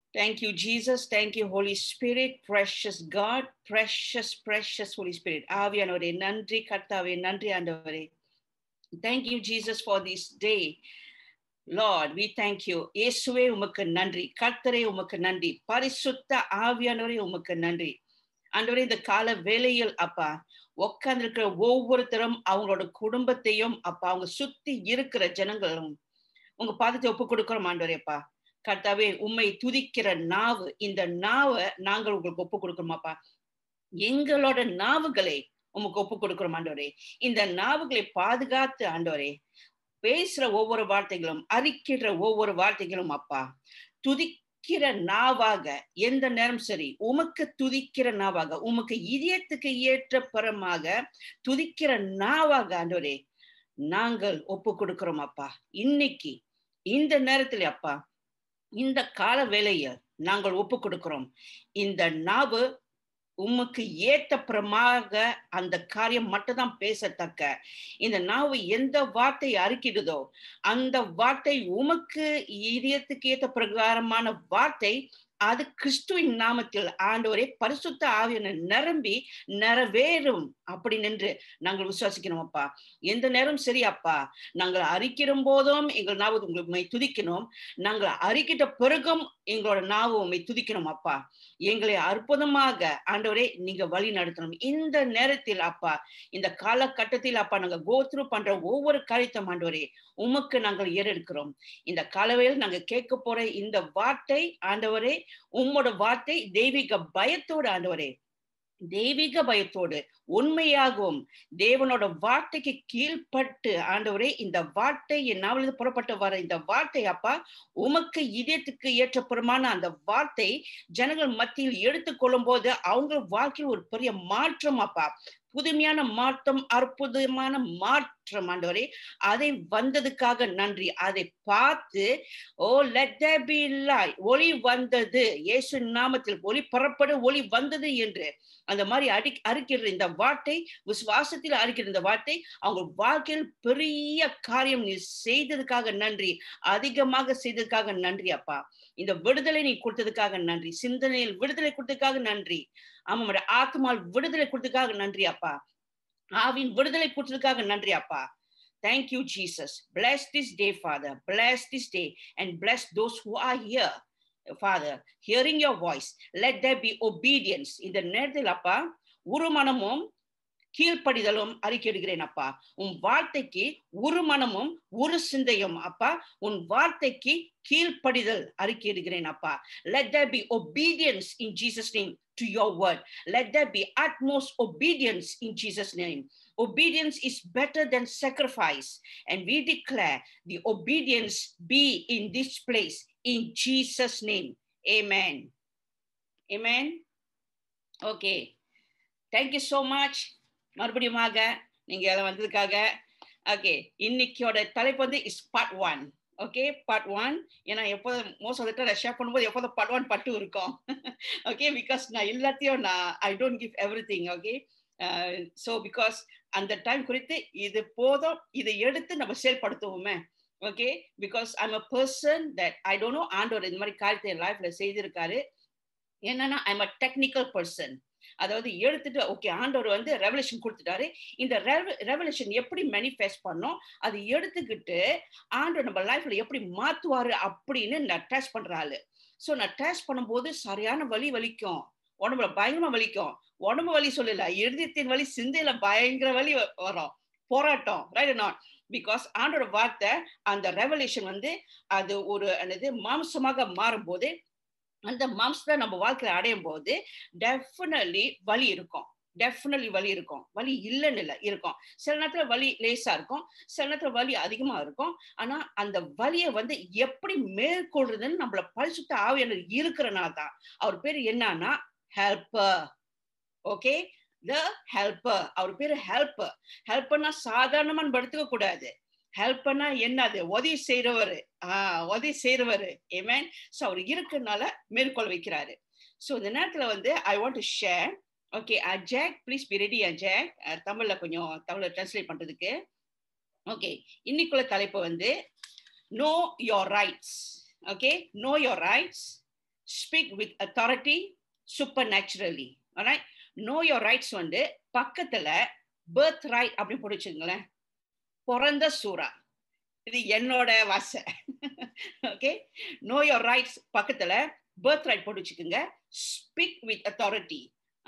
Thank you, Jesus. Thank you, Holy Spirit. Precious God. Precious, precious Holy Spirit. ஆவியானவரே நன்றி கர்த்தாவே நன்றி ஆண்டவரே Thank you, Jesus, for this day. Lord, we thank you. இயேசுவே உமக்கு நன்றி கர்த்தரே உமக்கு நன்றி பரிசுத்த ஆவியானவரே உமக்கு நன்றி ஆண்டவரே இந்த கால வேளையில் அப்பா உட்கார்ந்திருக்கிற ஒவ்வொருத்தரும் அவங்களோட குடும்பத்தையும் அப்பா அவங்க சுத்தி இருக்கிற ஜனங்களும் உங்க பாதத்தை ஒப்பு கொடுக்கிறோம் ஆண்டவரேப்பா கர்த்தாவே உம்மை துதிக்கிற நாவு இந்த நாவை நாங்கள் உங்களுக்கு ஒப்பு கொடுக்கிறோமாப்பா எங்களோட நாவுகளை உமக்கு ஒப்பு கொடுக்கிறோம் ஆண்டவரே இந்த நாவுகளை பாதுகாத்து ஆண்டவரே பேசுற ஒவ்வொரு வார்த்தைகளும் அறிக்கிற ஒவ்வொரு வார்த்தைகளும் அப்பா துதிக்கிற நாவாக எந்த நேரம் சரி உமக்கு துதிக்கிற நாவாக உமக்கு இதயத்துக்கு ஏற்ற பரமாக துதிக்கிற நாவாக ஆண்டவரே நாங்கள் ஒப்பு கொடுக்கிறோம் அப்பா இன்னைக்கு இந்த நேரத்துல அப்பா இந்த கால வேலையை நாங்கள் ஒப்பு கொடுக்கிறோம் இந்த நாவு உமக்கு ஏத்தப்புறமாக அந்த காரியம் மட்டும்தான் பேசத்தக்க இந்த நாவு எந்த வார்த்தை அறிக்கிடுதோ அந்த வார்த்தை உமக்கு இதயத்துக்கு ஏத்த பிரகாரமான வார்த்தை அது கிறிஸ்துவின் நாமத்தில் ஆண்டவரே பரிசுத்த ஆவியனை நிரம்பி நிறைவேறும் அப்படி நின்று நாங்கள் விசுவாசிக்கணும் அப்பா எந்த நேரம் சரி அப்பா நாங்கள் அறிக்கிற போதும் எங்கள் நாவு உங்களை துதிக்கணும் நாங்கள் அறிக்கிட்ட பிறகும் எங்களோட நாவு உண்மை துதிக்கணும் அப்பா எங்களை அற்புதமாக ஆண்டவரே நீங்க வழி நடத்தணும் இந்த நேரத்தில் அப்பா இந்த காலகட்டத்தில் அப்பா நாங்க கோத்ரூ பண்ற ஒவ்வொரு காரியத்தையும் ஆண்டவரே உமக்கு நாங்கள் ஏறெடுக்கிறோம் இந்த காலவையில் நாங்க கேட்க போற இந்த வார்த்தை ஆண்டவரே உம்மோட வார்த்தை தெய்வீக பயத்தோடு ஆண்டவரே தெய்வீக பயத்தோடு உண்மையாகவும் தேவனோட வார்த்தைக்கு கீழ்பட்டு ஆண்டவரே இந்த வார்த்தை என் நாவலில் புறப்பட்டு வர இந்த வார்த்தை அப்பா உமக்கு இதயத்துக்கு ஏற்றப்புறமான அந்த வார்த்தை ஜனங்கள் மத்தியில் எடுத்துக்கொள்ளும் போது அவங்க வாழ்க்கையில் ஒரு பெரிய மாற்றம் அப்பா புதுமையான மாற்றம் அற்புதமான மாற்றம் ஆண்டவரே அதை வந்ததுக்காக நன்றி அதை பார்த்து ஓ லெட் பி லாய் ஒளி வந்தது இயேசு நாமத்தில் ஒளி பரப்பட ஒளி வந்தது என்று அந்த மாதிரி அடி அறிக்கிற இந்த வார்த்தை விசுவாசத்தில் அறிக்கிற இந்த வார்த்தை அவங்க வாழ்க்கையில் பெரிய காரியம் நீ செய்ததுக்காக நன்றி அதிகமாக செய்ததுக்காக நன்றி அப்பா இந்த விடுதலை நீ கொடுத்ததுக்காக நன்றி சிந்தனையில் விடுதலை கொடுத்ததுக்காக நன்றி ஆமாம் ஆத்மால் விடுதலை கொடுத்ததுக்காக நன்றி அப்பா ஆவின் விடுதலை கொடுத்ததுக்காக நன்றி அப்பா Thank you, Jesus. Bless this day, Father. Bless this day and bless those who are here, Father, hearing your voice. Let there be obedience. இந்த நேரத்தில் அப்பா ஒரு மனமும் கீழ்ப்படிதலும் அறிக்கையிடுகிறேன் அப்பா உன் வார்த்தைக்கு ஒரு மனமும் ஒரு சிந்தையும் அப்பா உன் வார்த்தைக்கு கீழ்ப்படிதல் அறிக்கையிடுகிறேன் அப்பா let there be obedience in Jesus name to your word let there be utmost obedience in Jesus name obedience is better than sacrifice and we declare the obedience be in this place in Jesus name amen amen okay thank you so much மறுபடியுமாக நீங்க எல்லாம் வந்ததுக்காக okay இன்னைக்கோட தலைப்பு வந்து is part one okay part one ஏன்னா எப்போதும் most of the share பண்ணும்போது எப்போதும் பார்ட் ஒன் பார்ட் டூ இருக்கும் ஓகே பிகாஸ் நான் எல்லாத்தையும் நான் I don't give everything okay so because அந்த டைம் குறித்து இது போதும் இதை எடுத்து நம்ம செயல்படுத்துவோமே okay because I'm a person that I don't know ஆண்டோர் இந்த மாதிரி காரியத்தை என் லைஃப்ல செய்திருக்காரு என்னன்னா ஐம் அ டெக்னிக்கல் பர்சன் அதாவது எடுத்துட்டு ஓகே ஆண்டவர் வந்து ரெவலேஷன் கொடுத்துட்டாரு இந்த ரெவலேஷன் எப்படி மேனிஃபெஸ்ட் பண்ணோம் அது எடுத்துக்கிட்டு ஆண்டவர் நம்ம லைஃப்ல எப்படி மாத்துவாரு அப்படின்னு நான் டெஸ்ட் பண்ற ஆளு ஸோ நான் டெஸ்ட் பண்ணும்போது சரியான வலி வலிக்கும் உடம்புல பயங்கரமா வலிக்கும் உடம்பு வலி சொல்லல இருதயத்தின் வலி சிந்தையில பயங்கர வலி வரும் போராட்டம் ரைட் நாட் பிகாஸ் ஆண்டோட வார்த்தை அந்த ரெவலேஷன் வந்து அது ஒரு என்னது மாம்சமாக மாறும்போது அந்த மாம்சத்தை நம்ம வாழ்க்கையில அடையும் போது டெஃபினெட்லி வலி இருக்கும் டெஃபினெட்லி வலி இருக்கும் வலி இல்லைன்னு இல்லை இருக்கும் சில நேரத்துல வலி லேசா இருக்கும் சில நேரத்துல வலி அதிகமா இருக்கும் ஆனா அந்த வலியை வந்து எப்படி மேற்கொள்றதுன்னு நம்மள பரிசுத்த ஆவியாளர் இருக்கிறனால தான் அவர் பேர் என்னன்னா ஹெல்பர் ஓகே த ஹெல்பர் அவர் பேரு ஹெல்பர் ஹெல்பர்னா சாதாரணமா படுத்துக்க கூடாது ஹெல்ப்னா என்னது உதவி செய்யறவரு ஆஹ் உதவி செய்யறவரு ஏமேன் ஸோ அவர் இருக்கிறதுனால மேற்கொள்ள வைக்கிறாரு ஸோ இந்த நேரத்துல வந்து I want to share okay அஜாக் ப்ளீஸ் பி ரெடி அஜாக் தமிழ்ல கொஞ்சம் தமிழ்ல டிரான்ஸ்லேட் பண்றதுக்கு ஓகே இன்னைக்குள்ள தலைப்பு வந்து know your rights okay know your rights speak with authority super naturally know your rights வந்து பக்கத்துல பர்த் ரைட் அப்படின்னு போட்டு வச்சுங்களேன் பிறந்த சூறா இது என்னோட வாசை ஓகே நோ யோர் ரைட்ஸ் பக்கத்துல பர்த் ரைட் போட்டு வச்சுக்கோங்க speak with authority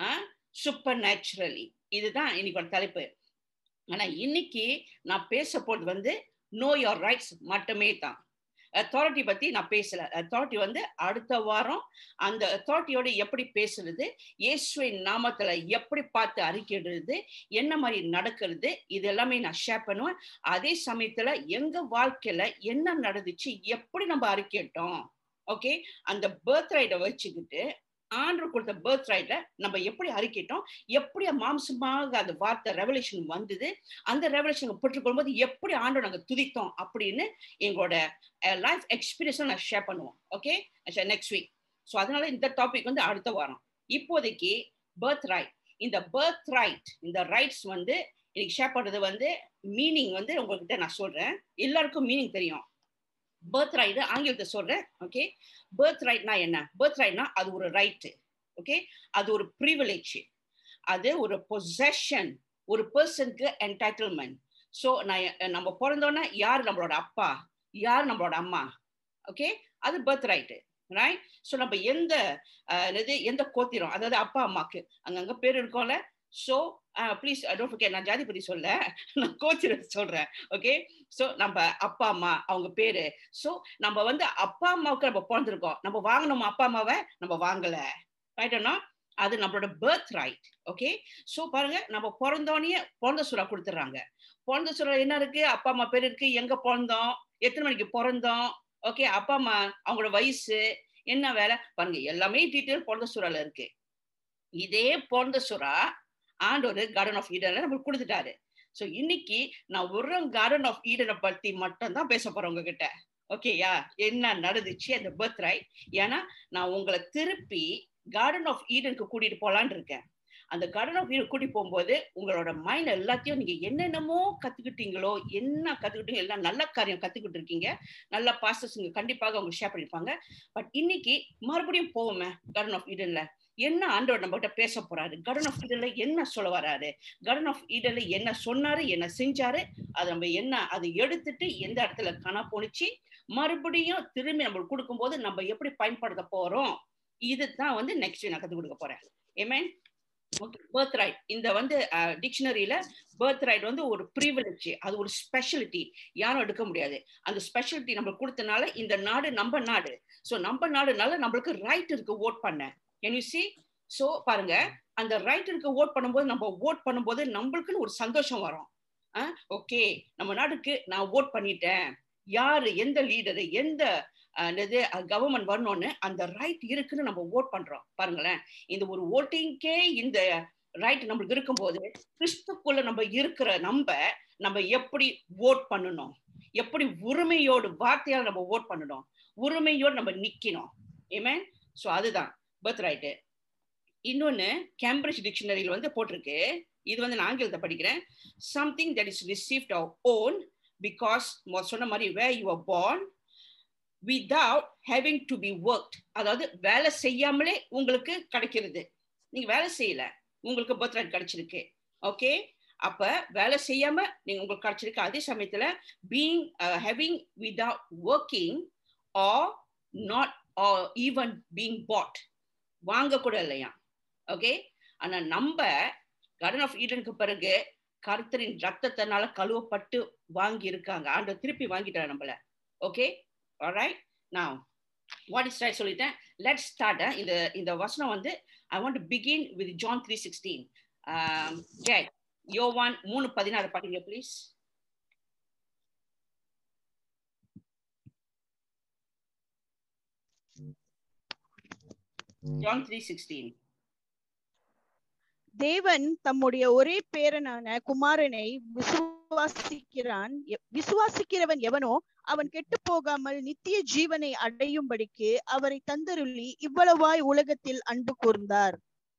super naturally இதுதான் இன்னைக்கு ஒரு தலைப்பு ஆனா இன்னைக்கு நான் பேச போறது வந்து நோ யோர் ரைட்ஸ் மட்டுமே தான் அத்தாரிட்டி பத்தி நான் பேசல அத்தாரிட்டி வந்து அடுத்த வாரம் அந்த அத்தாரிட்டியோட எப்படி பேசுறது இயேசுவின் நாமத்துல எப்படி பார்த்து அறிக்கையிடுறது என்ன மாதிரி நடக்கிறது இது எல்லாமே நான் ஷேர் பண்ணுவேன் அதே சமயத்துல எங்க வாழ்க்கையில என்ன நடந்துச்சு எப்படி நம்ம அறிக்கையிட்டோம் ஓகே அந்த பர்த் ரைட்டை வச்சுக்கிட்டு ஆண்டர் கொடுத்த பர்த் ரைட்ல நம்ம எப்படி அறிக்கிட்டோம் எப்படி மாம்சமாக அந்த வார்த்தை ரெவலேஷன் வந்தது அந்த ரெவலேஷன் பெற்றுக்கொள்ளும்போது எப்படி ஆண்டர் நாங்கள் துதித்தோம் அப்படின்னு எங்களோட லைஃப் எக்ஸ்பீரியன்ஸை நான் ஷேர் பண்ணுவோம் ஓகே நெக்ஸ்ட் வீக் ஸோ அதனால இந்த டாபிக் வந்து அடுத்த வாரம் இப்போதைக்கு பர்த் ரைட் இந்த பர்த் ரைட் இந்த ரைட்ஸ் வந்து இன்னைக்கு ஷேர் பண்றது வந்து மீனிங் வந்து உங்ககிட்ட நான் சொல்றேன் எல்லாருக்கும் மீனிங் தெரியும் பர்த் ரைட் ஆங்கிலத்தை சொல்றேன் ஓகே பர்த் ரைட்னா என்ன பர்த் ரைட்னா அது ஒரு ரைட்டு ஓகே அது ஒரு ப்ரிவிலேஜ் அது ஒரு பொசஷன் ஒரு பர்சனுக்கு என்டைட்டில்மெண்ட் ஸோ நான் நம்ம பிறந்தோன்னா யார் நம்மளோட அப்பா யார் நம்மளோட அம்மா ஓகே அது பர்த் ரைட்டு ரைட் ஸோ நம்ம எந்த இது எந்த கோத்திரம் அதாவது அப்பா அம்மாக்கு அங்கங்க பேர் இருக்கோம்ல ஸோ ப்ளீஸ் டோன்ட் ஃபர்கெட் நான் ஜாதி பத்தி சொல்ல நான் கோச்சிர சொல்றேன் ஓகே ஸோ நம்ம அப்பா அம்மா அவங்க பேரு ஸோ நம்ம வந்து அப்பா அம்மாவுக்கு நம்ம பிறந்திருக்கோம் நம்ம வாங்கணும் அப்பா அம்மாவை நம்ம வாங்கல ரைட்டோனா அது நம்மளோட பர்த் ரைட் ஓகே ஸோ பாருங்க நம்ம பிறந்தோடனே பிறந்த சுறா கொடுத்துட்றாங்க பிறந்த சுறா என்ன இருக்கு அப்பா அம்மா பேர் இருக்கு எங்க பிறந்தோம் எத்தனை மணிக்கு பிறந்தோம் ஓகே அப்பா அம்மா அவங்களோட வயசு என்ன வேலை பாருங்க எல்லாமே டீட்டெயில் பிறந்த சுறால இருக்கு இதே பிறந்த சுறா ஆண்டோரு கார்டன் ஆஃப் ஈடன்ல நம்மளுக்கு கொடுத்துட்டாரு ஸோ இன்னைக்கு நான் ஒரு கார்டன் ஆஃப் ஈடனை பத்தி மட்டும் தான் பேச போறேன் உங்ககிட்ட ஓகேயா என்ன நடந்துச்சு அந்த பர்த் ரைட் ஏன்னா நான் உங்களை திருப்பி கார்டன் ஆஃப் ஈடனுக்கு கூட்டிட்டு போலான்னு இருக்கேன் அந்த கார்டன் ஆஃப் ஈடன் கூட்டிட்டு போகும்போது உங்களோட மைண்ட் எல்லாத்தையும் நீங்க என்னென்னமோ கத்துக்கிட்டீங்களோ என்ன கத்துக்கிட்டீங்க எல்லாம் நல்ல காரியம் கத்துக்கிட்டு இருக்கீங்க நல்ல பாஸ்டர்ஸ் கண்டிப்பாக அவங்க ஷேர் பண்ணிருப்பாங்க பட் இன்னைக்கு மறுபடியும் போவோமே கார்டன் ஆஃப் ஈடன்ல என்ன ஆண்டவர் நம்ம கிட்ட பேச போறாரு கடன் ஆஃப் ஈடன்ல என்ன சொல்ல வராரு கடன் ஆஃப் ஈடன்ல என்ன சொன்னாரு என்ன செஞ்சாரு அதை நம்ம என்ன அதை எடுத்துட்டு எந்த இடத்துல கணா போனிச்சு மறுபடியும் திரும்பி நம்மளுக்கு கொடுக்கும்போது நம்ம எப்படி பயன்படுத்த போறோம் இதுதான் வந்து நெக்ஸ்ட் நான் கத்து கொடுக்க போறேன் ஏமேன் பர்த் ரைட் இந்த வந்து டிக்ஷனரியில பர்த் ரைட் வந்து ஒரு ப்ரிவிலேஜ் அது ஒரு ஸ்பெஷலிட்டி யாரும் எடுக்க முடியாது அந்த ஸ்பெஷலிட்டி நம்மளுக்கு கொடுத்தனால இந்த நாடு நம்ம நாடு ஸோ நம்ம நாடுனால நம்மளுக்கு ரைட் இருக்கு ஓட் பண்ண கேன் யூ சி ஸோ பாருங்க அந்த ரைட்டருக்கு ஓட் பண்ணும்போது நம்ம ஓட் பண்ணும்போது நம்மளுக்குன்னு ஒரு சந்தோஷம் வரும் ஓகே நம்ம நாட்டுக்கு நான் ஓட் பண்ணிட்டேன் யாரு எந்த லீடரு எந்த இது கவர்மெண்ட் வரணும்னு அந்த ரைட் இருக்குன்னு நம்ம ஓட் பண்றோம் பாருங்களேன் இந்த ஒரு ஓட்டிங்கே இந்த ரைட் நம்மளுக்கு இருக்கும்போது கிறிஸ்துக்குள்ள நம்ம இருக்கிற நம்ம நம்ம எப்படி ஓட் பண்ணணும் எப்படி உரிமையோடு வார்த்தையால் நம்ம ஓட் பண்ணணும் உரிமையோடு நம்ம நிக்கணும் ஏமே ஸோ அதுதான் பர்த் ரைட்டு இன்னொன்னு கேம்பிரிட்ஜ் டிக்ஷனரியில் வந்து போட்டிருக்கு இது வந்து நான் ஆங்கிலத்தை படிக்கிறேன் something that is received our own because சொன்ன மாதிரி way you are born without having to be work அதாவது வேலை செய்யாமலே உங்களுக்கு கிடைக்கிறது நீங்க வேலை செய்யல உங்களுக்கு பர்த் ரைட் கிடைச்சிருக்கு ஓகே அப்ப வேலை செய்யாம நீங்க உங்களுக்கு கிடைச்சிருக்கு அதே சமயத்துல being having without working or not or even being bought வாங்க கூட இல்லையா ஓகே ஆனா நம்ம கார்டன் ஆஃப் ஈடனுக்கு பிறகு கருத்தரின் ரத்தத்தினால கழுவப்பட்டு வாங்கி இருக்காங்க ஆண்டு திருப்பி வாங்கிட்டாரு நம்மள okay alright now what is right சொல்லிட்டேன் let's start இந்த இந்த வசனம் வந்து i want to begin with john 3:16 um Jai யோவான் மூணு பதினாறு படிங்க ப்ளீஸ் ஜான் த்ரீ சிக்ஸ்டீன் தேவன் தம்முடைய ஒரே பேரனான குமாரனை விசுவாசிக்கிறான் விசுவாசிக்கிறவன் எவனோ அவன் கெட்டு போகாமல் நித்திய ஜீவனை அடையும்படிக்கு அவரை தந்தருளி இவ்வளவாய் உலகத்தில் அன்பு கூர்ந்தார்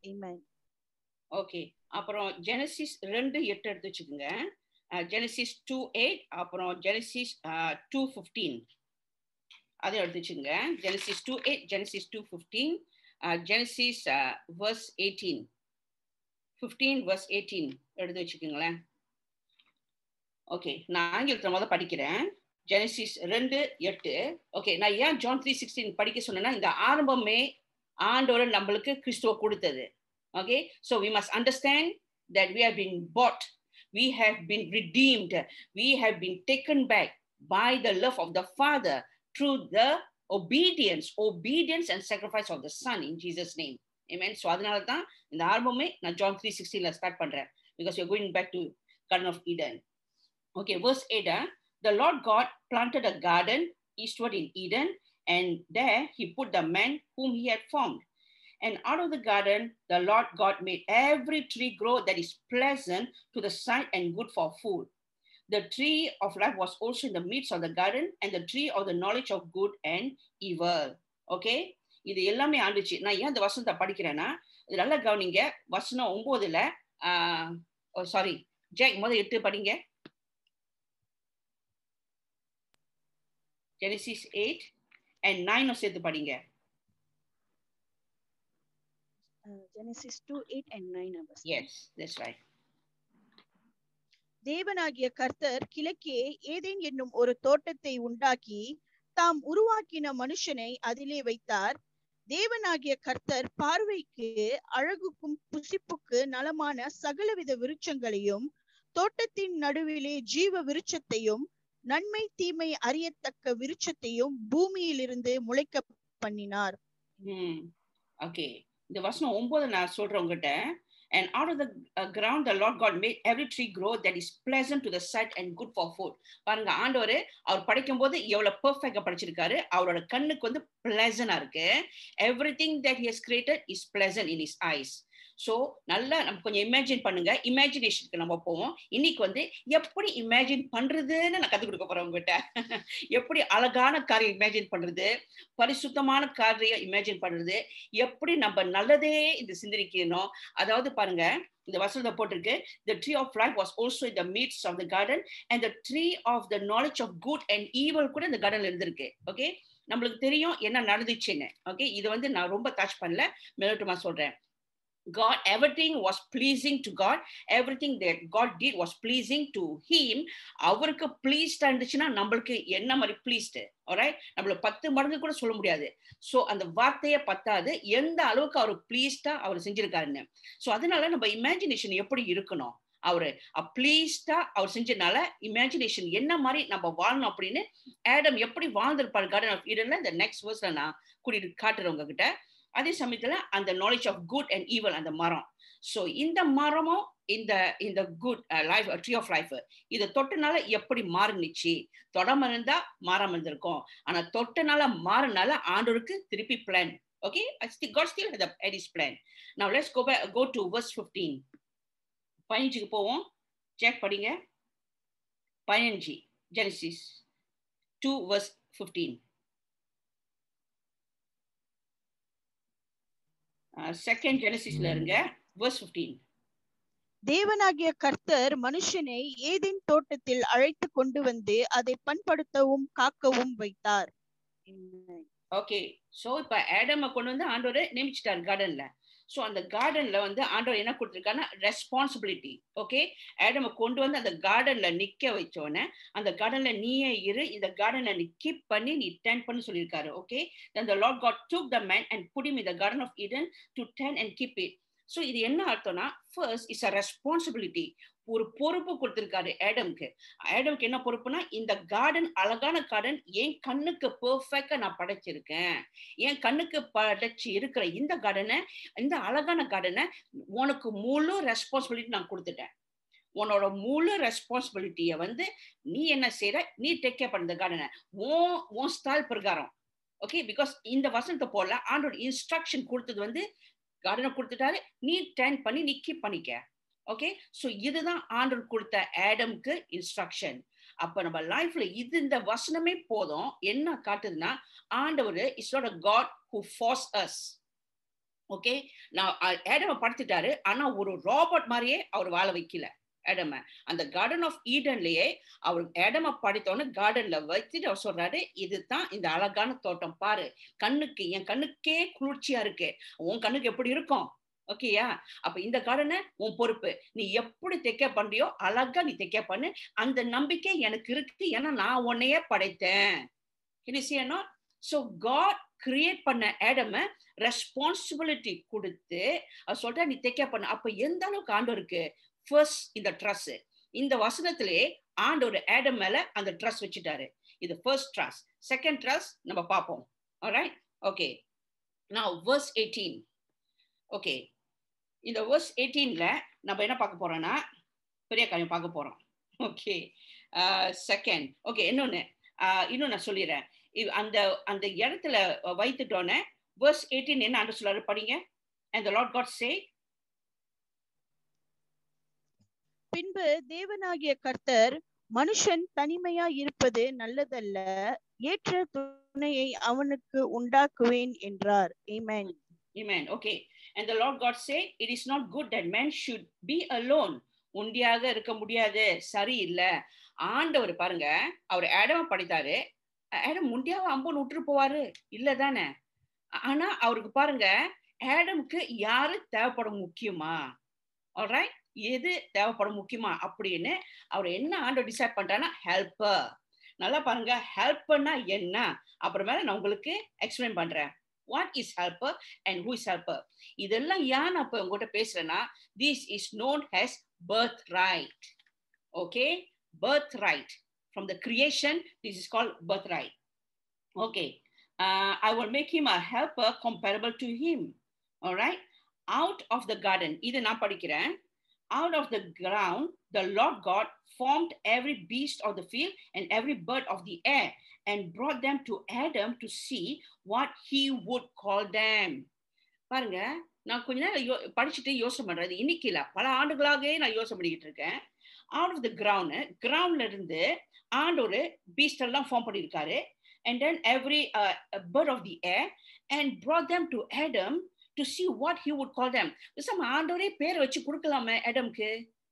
ஓகே அப்புறம் ஜெனசிஸ் ரெண்டு எட்டு எடுத்து வச்சுக்கோங்க ஜெனசிஸ் டூ எயிட் அப்புறம் ஜெனசிஸ் டூ ஃபிஃப்டீன் அதையும் எடுத்து வச்சுங்க Genesis two eight Genesis two fifteen Genesis verse eighteen fifteen verse eighteen எடுத்து வச்சுக்கோங்களேன் ஓகே நான் ஆங்கிலத்தில் முதல் படிக்கிறேன் ஜெனசிஸ் ரெண்டு எட்டு ஓகே நான் ஏன் ஜான் த்ரீ சிக்ஸ்டீன் படிக்க சொன்னேன்னா இந்த ஆரம்பமே ஆண்டோட நம்மளுக்கு கிறிஸ்துவ கொடுத்தது okay so we must understand that we have been bought we have been redeemed we have been taken back by the love of the father through the obedience obedience and sacrifice of the son in jesus name amen so அதனால தான் இந்த ஆல்பமே நான் John three சிக்ஸ்டீன்ல start பண்றேன் because you going back to garden of eden okay verse 8 uh, the lord god planted a garden eastward in eden and there he put the man whom he had formed and out of the garden, the Lord God made every tree grow that is pleasant to the sight and good for food. The tree of life was also in the midst of the garden, and the tree of the knowledge of good and evil. Okay? இது எல்லாமே ஆண்டுச்சு நான் ஏன் இந்த வசனத்தை படிக்கிறேன்னா இது நல்லா கவனிங்க வசனம் ஒன்பதுல சாரி ஜெக் முதல் எட்டு படிங்க ஜெனிசிஸ் எயிட் அண்ட் நைனும் சேர்த்து படிங்க Genesis 2, 8 and 9 numbers. Yes, that's right. தேவனாகிய கர்த்தர் கிழக்கே ஏதேன் என்னும் ஒரு தோட்டத்தை உண்டாக்கி தாம் உருவாக்கின மனுஷனை அதிலே வைத்தார் தேவனாகிய கர்த்தர் பார்வைக்கு அழகுக்கும் புசிப்புக்கு நலமான சகலவித விருட்சங்களையும் தோட்டத்தின் நடுவிலே ஜீவ விருட்சத்தையும் நன்மை தீமை அறியத்தக்க விருட்சத்தையும் பூமியிலிருந்து முளைக்க பண்ணினார் ஓகே இந்த வசனம் ஒன்பது நான் சொல்றேன் உங்ககிட்ட and out of the uh, ground the lord god made every tree grow that is pleasant to the sight and good for food பாருங்க ஆண்டவர் அவர் படைக்கும் போது எவ்வளவு பெர்ஃபெக்டா படிச்சிருக்காரு அவரோட கண்ணுக்கு வந்து பிளசனா இருக்கு everything that he has created is pleasant in his eyes so நல்லா நம்ம கொஞ்சம் இமேஜின் பண்ணுங்க இமேஜினேஷனுக்கு நம்ம போவோம் இன்னைக்கு வந்து எப்படி இமேஜின் பண்றதுன்னு நான் கற்றுக் கொடுக்க போறேன் உங்ககிட்ட எப்படி அழகான காரியம் இமேஜின் பண்றது பரிசுத்தமான காரியம் இமேஜின் பண்றது எப்படி நம்ம நல்லதே இது சிந்தரிக்கணும் அதாவது பாருங்க இந்த வசனத்தை போட்டிருக்கு the tree of life was also in the midst of the garden and the tree of the knowledge of good and evil கூட இந்த கார்டன்ல இருந்திருக்கு ஓகே நம்மளுக்கு தெரியும் என்ன நடந்துச்சுன்னு ஓகே இது வந்து நான் ரொம்ப டச் பண்ணல மெலோட்டமா சொல்றேன் God, everything was pleasing to God. Everything that God did was pleasing to Him. அவருக்கு ப்ளீஸ்டா இருந்துச்சுன்னா நம்மளுக்கு என்ன மாதிரி ப்ளீஸ்டு alright நம்மளுக்கு பத்து மடங்கு கூட சொல்ல முடியாது ஸோ அந்த வார்த்தையே பத்தாது எந்த அளவுக்கு அவர் ப்ளீஸ்டா அவர் செஞ்சிருக்காருன்னு ஸோ அதனால நம்ம இமேஜினேஷன் எப்படி இருக்கணும் அவரு ப்ளீஸ்டா அவர் செஞ்சனால இமேஜினேஷன் என்ன மாதிரி நம்ம வாழணும் அப்படின்னு ஆடம் எப்படி வாழ்ந்திருப்பாரு கார்டன் ஆஃப் ஈடன்ல இந்த நெக்ஸ்ட் வேர்ஸ்ல நான் கூட்டிட்டு காட்டுறேன் உங்ககிட்ட அதே சமயத்துல அந்த knowledge of good and evil அந்த மரம் ஸோ இந்த மரமும் இந்த இந்த good life tree of life இதை தொட்டனால எப்படி மாறுனுச்சு தொடாம இருந்தா மாறாம இருந்திருக்கும் ஆனா தொட்டனால மாறினால ஆண்டோருக்கு திருப்பி plan okay God still had at his plan now let's go back go to verse 15 பதினஞ்சுக்கு போவோம் செக் படிங்க பதினஞ்சு ஜெனசிஸ் டூ வர்ஸ் 15 செகண்ட் ஜெனசிஸ்ல இருங்க verse 15 தேவனாகிய கர்த்தர் மனுஷனை ஏதேன் தோட்டத்தில் அழைத்து கொண்டு வந்து அதை பண்படுத்தவும் காக்கவும் வைத்தார் ஓகே சோ இப்ப ஆடம கொண்டு வந்து ஆண்டவர் நியமிச்சிட்டார் கார்டன்ல சோ அந்த கார்டன்ல வந்து ஆண்டவர் என்ன கொடுத்திருக்காருன்னா ரெஸ்பான்சிபிலிட்டி ஓகே ஆடம கொண்டு வந்து அந்த கார்டன்ல நிக்க வச்சோடனே அந்த கார்டன்ல நீயே இரு இந்த கார்டன்ல நீ கீப் பண்ணி நீ டென் பண்ணி சொல்லியிருக்காரு okay then the lord god took the man and put him in the garden of eden to tend and keep it so இது என்ன அர்த்தம்னா ஃபர்ஸ்ட் இஸ் அ ரெஸ்பான்சிபிலிட்டி ஒரு பொறுப்பு கொடுத்திருக்காரு ஆடம்க்கு ஆடம்க்கு என்ன பொறுப்புனா இந்த கார்டன் அழகான கார்டன் என் கண்ணுக்கு பெர்ஃபெக்டா நான் படைச்சிருக்கேன் என் கண்ணுக்கு படைச்சு இருக்கிற இந்த கார்டனை இந்த அழகான கார்டனை உனக்கு முழு ரெஸ்பான்சிபிலிட்டி நான் கொடுத்துட்டேன் உன்னோட முழு ரெஸ்பான்சிபிலிட்டியை வந்து நீ என்ன செய்யற நீ டேக் கேர் பண்ண கார்டனை உன் உன் ஸ்டைல் பிரகாரம் ஓகே பிகாஸ் இந்த வசனத்தை போல ஆண்டோட இன்ஸ்ட்ரக்ஷன் கொடுத்தது வந்து கார்டனை கொடுத்துட்டாரு நீ டேன் பண்ணி நீ கீப் பண்ணிக்க ஓகே ஸோ இதுதான் ஆண்டர் கொடுத்த ஆடம்க்கு இன்ஸ்ட்ரக்ஷன் அப்ப நம்ம லைஃப்ல இது இந்த வசனமே போதும் என்ன காட்டுதுன்னா ஆண்டவர் is not a God who force us okay நான் ஆடமை படுத்துட்டாரு ஆனா ஒரு ராபர்ட் மாதிரியே அவர் வாழ வைக்கல ஏடம அந்த கார்டன் ஆஃப் ஈடன்லயே அவர் ஏடம படைத்தோன்னு கார்டன்ல வச்சுட்டு அவர் சொல்றாரு இதுதான் இந்த அழகான தோட்டம் பாரு கண்ணுக்கு என் கண்ணுக்கே குளிர்ச்சியா இருக்கு உன் கண்ணுக்கு எப்படி இருக்கும் ஓகேயா அப்ப இந்த கார்டனை உன் பொறுப்பு நீ எப்படி தைக்க பண்றியோ அழகா நீ தைக்க பண்ணு அந்த நம்பிக்கை எனக்கு இருக்கு ஏன்னா நான் உன்னையே படைத்தேன் ஸோ காட் கிரியேட் பண்ண ஏடம ரெஸ்பான்சிபிலிட்டி கொடுத்து அவர் சொல்ற நீ தைக்க பண்ண அப்ப எந்த அளவுக்கு ஆண்டவருக்கு ஃபர்ஸ்ட் இந்த ட்ரஸ் இந்த வசனத்திலே ஆண்டவர் ஏடம் மேல அந்த ட்ரஸ் வச்சுட்டாரு இது ஃபர்ஸ்ட் ட்ரஸ் செகண்ட் ட்ரஸ் நம்ம பார்ப்போம் ரைட் ஓகே நான் வர்ஸ் எயிட்டீன் ஓகே இந்த வர்ஸ் எயிட்டீன்ல நம்ம என்ன பார்க்க போறோம்னா பெரிய காரியம் பார்க்க போறோம் ஓகே செகண்ட் ஓகே இன்னொன்னு இன்னும் நான் சொல்லிடுறேன் அந்த அந்த இடத்துல வைத்துட்டோன்னே verse 18 என்ன ஆண்டு சொல்றாரு படிங்க and the lord god say பின்பு தேவனாகிய கர்த்தர் மனுஷன் தனிமையா இருப்பது நல்லதல்ல ஏற்ற துணையை அவனுக்கு உண்டாக்குவேன் என்றார் amen amen okay and the lord god say it is not good that man should be alone உண்டியாக இருக்க முடியாது சரியில்லை ஆண்டவர் பாருங்க அவர் ஆடம படித்தாரு ஆடம் முண்டியாவை அம்புன்னு விட்டுட்டு போவாரு இல்லதானே ஆனா அவருக்கு பாருங்க ஆடம்க்கு யாரு தேவைப்படும் முக்கியமா ஆல்ரைட் எது தேவைப்படும் முக்கியமா அப்படின்னு அவர் என்ன ஆண்டு டிசைட் பண்றாருன்னா ஹெல்ப்பர் நல்லா பாருங்க ஹெல்ப்பர்னா என்ன அப்புறமேல நான் உங்களுக்கு எக்ஸ்பிளைன் பண்றேன் what is helper and who is helper இதெல்லாம் ஏன் நான் இப்போ உங்ககிட்ட பேசுறேன்னா this is known as birth right okay birth right from the creation this is call birth right okay uh, I will make him a helper comparable to him. All right. Out of the garden, இது நான் படிக்கிறேன். Out of the ground, the Lord God formed every beast of the field and every bird of the air and brought them to Adam to see what he would call them. பாருங்க நான் கொஞ்ச நேரம் யோ படிச்சுட்டு யோசனை பண்றது இன்னைக்கு இல்ல பல ஆண்டுகளாகவே நான் யோசனை பண்ணிக்கிட்டு இருக்கேன் அவுட் ஆஃப் த கிரவுண்ட் கிரவுண்ட்ல இருந்து ஆண்டோரு பீஸ்ட் எல்லாம் ஃபார்ம் பண்ணியிருக்காரு and then every uh, bird of the air and brought them to Adam to see what he would call them. பேசாம ஆண்டவரே பேர் வச்சு கொடுக்கலாமே ஆடம்க்கு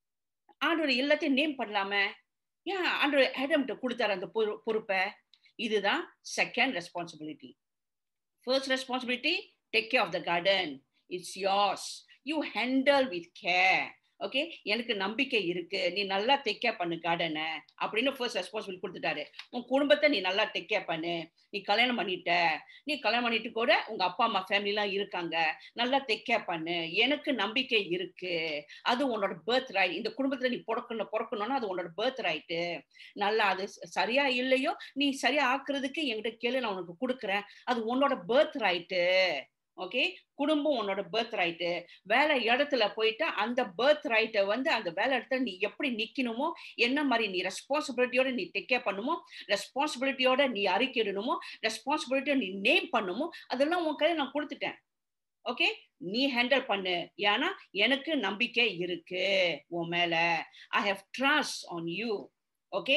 ஆண்டவர் எல்லாத்தையும் நேம் பண்ணலாமே ஏன் ஆண்டவர் ஆடம்கிட்ட கொடுத்தாரு அந்த பொறுப்பை இதுதான் second responsibility first responsibility take care of the garden it's yours you handle with care okay எனக்கு நம்பிக்கை இருக்கு நீ நல்லா டேக் பண்ணு கார்டனை அப்படின்னு ஃபர்ஸ்ட் ரெஸ்பான்சிபிலிட்டி கொடுத்துட்டாரு உன் குடும்பத்தை நீ நல்லா டேக் பண்ணு நீ கல்யாணம் பண்ணிட்ட நீ கல்யாணம் பண்ணிட்டு கூட உங்க அப்பா அம்மா ஃபேமிலிலாம் இருக்காங்க நல்லா டேக் பண்ணு எனக்கு நம்பிக்கை இருக்கு அது உன்னோட பர்த் ரைட் இந்த குடும்பத்துல நீ பிறக்கணும் பிறக்கணும்னா அது உன்னோட பர்த் ரைட்டு நல்லா அது சரியா இல்லையோ நீ சரியா ஆக்குறதுக்கு என்கிட்ட கேளு நான் உனக்கு கொடுக்குறேன் அது உன்னோட பர்த் ரைட்டு ஓகே குடும்பம் உன்னோட பர்த் ரைட்டு வேலை இடத்துல போயிட்டு அந்த பர்த் ரைட்டை வந்து அந்த வேலை இடத்துல நீ எப்படி நிக்கணுமோ என்ன மாதிரி நீ ரெஸ்பான்சிபிலிட்டியோட நீ டேக் கேர் பண்ணுமோ ரெஸ்பான்சிபிலிட்டியோட நீ அறிக்கையிடணுமோ ரெஸ்பான்சிபிலிட்டியோட நீ நேம் பண்ணுமோ அதெல்லாம் உன் கையில நான் கொடுத்துட்டேன் ஓகே நீ ஹேண்டில் பண்ணு ஏன்னா எனக்கு நம்பிக்கை இருக்கு உன் மேல I have trust on you okay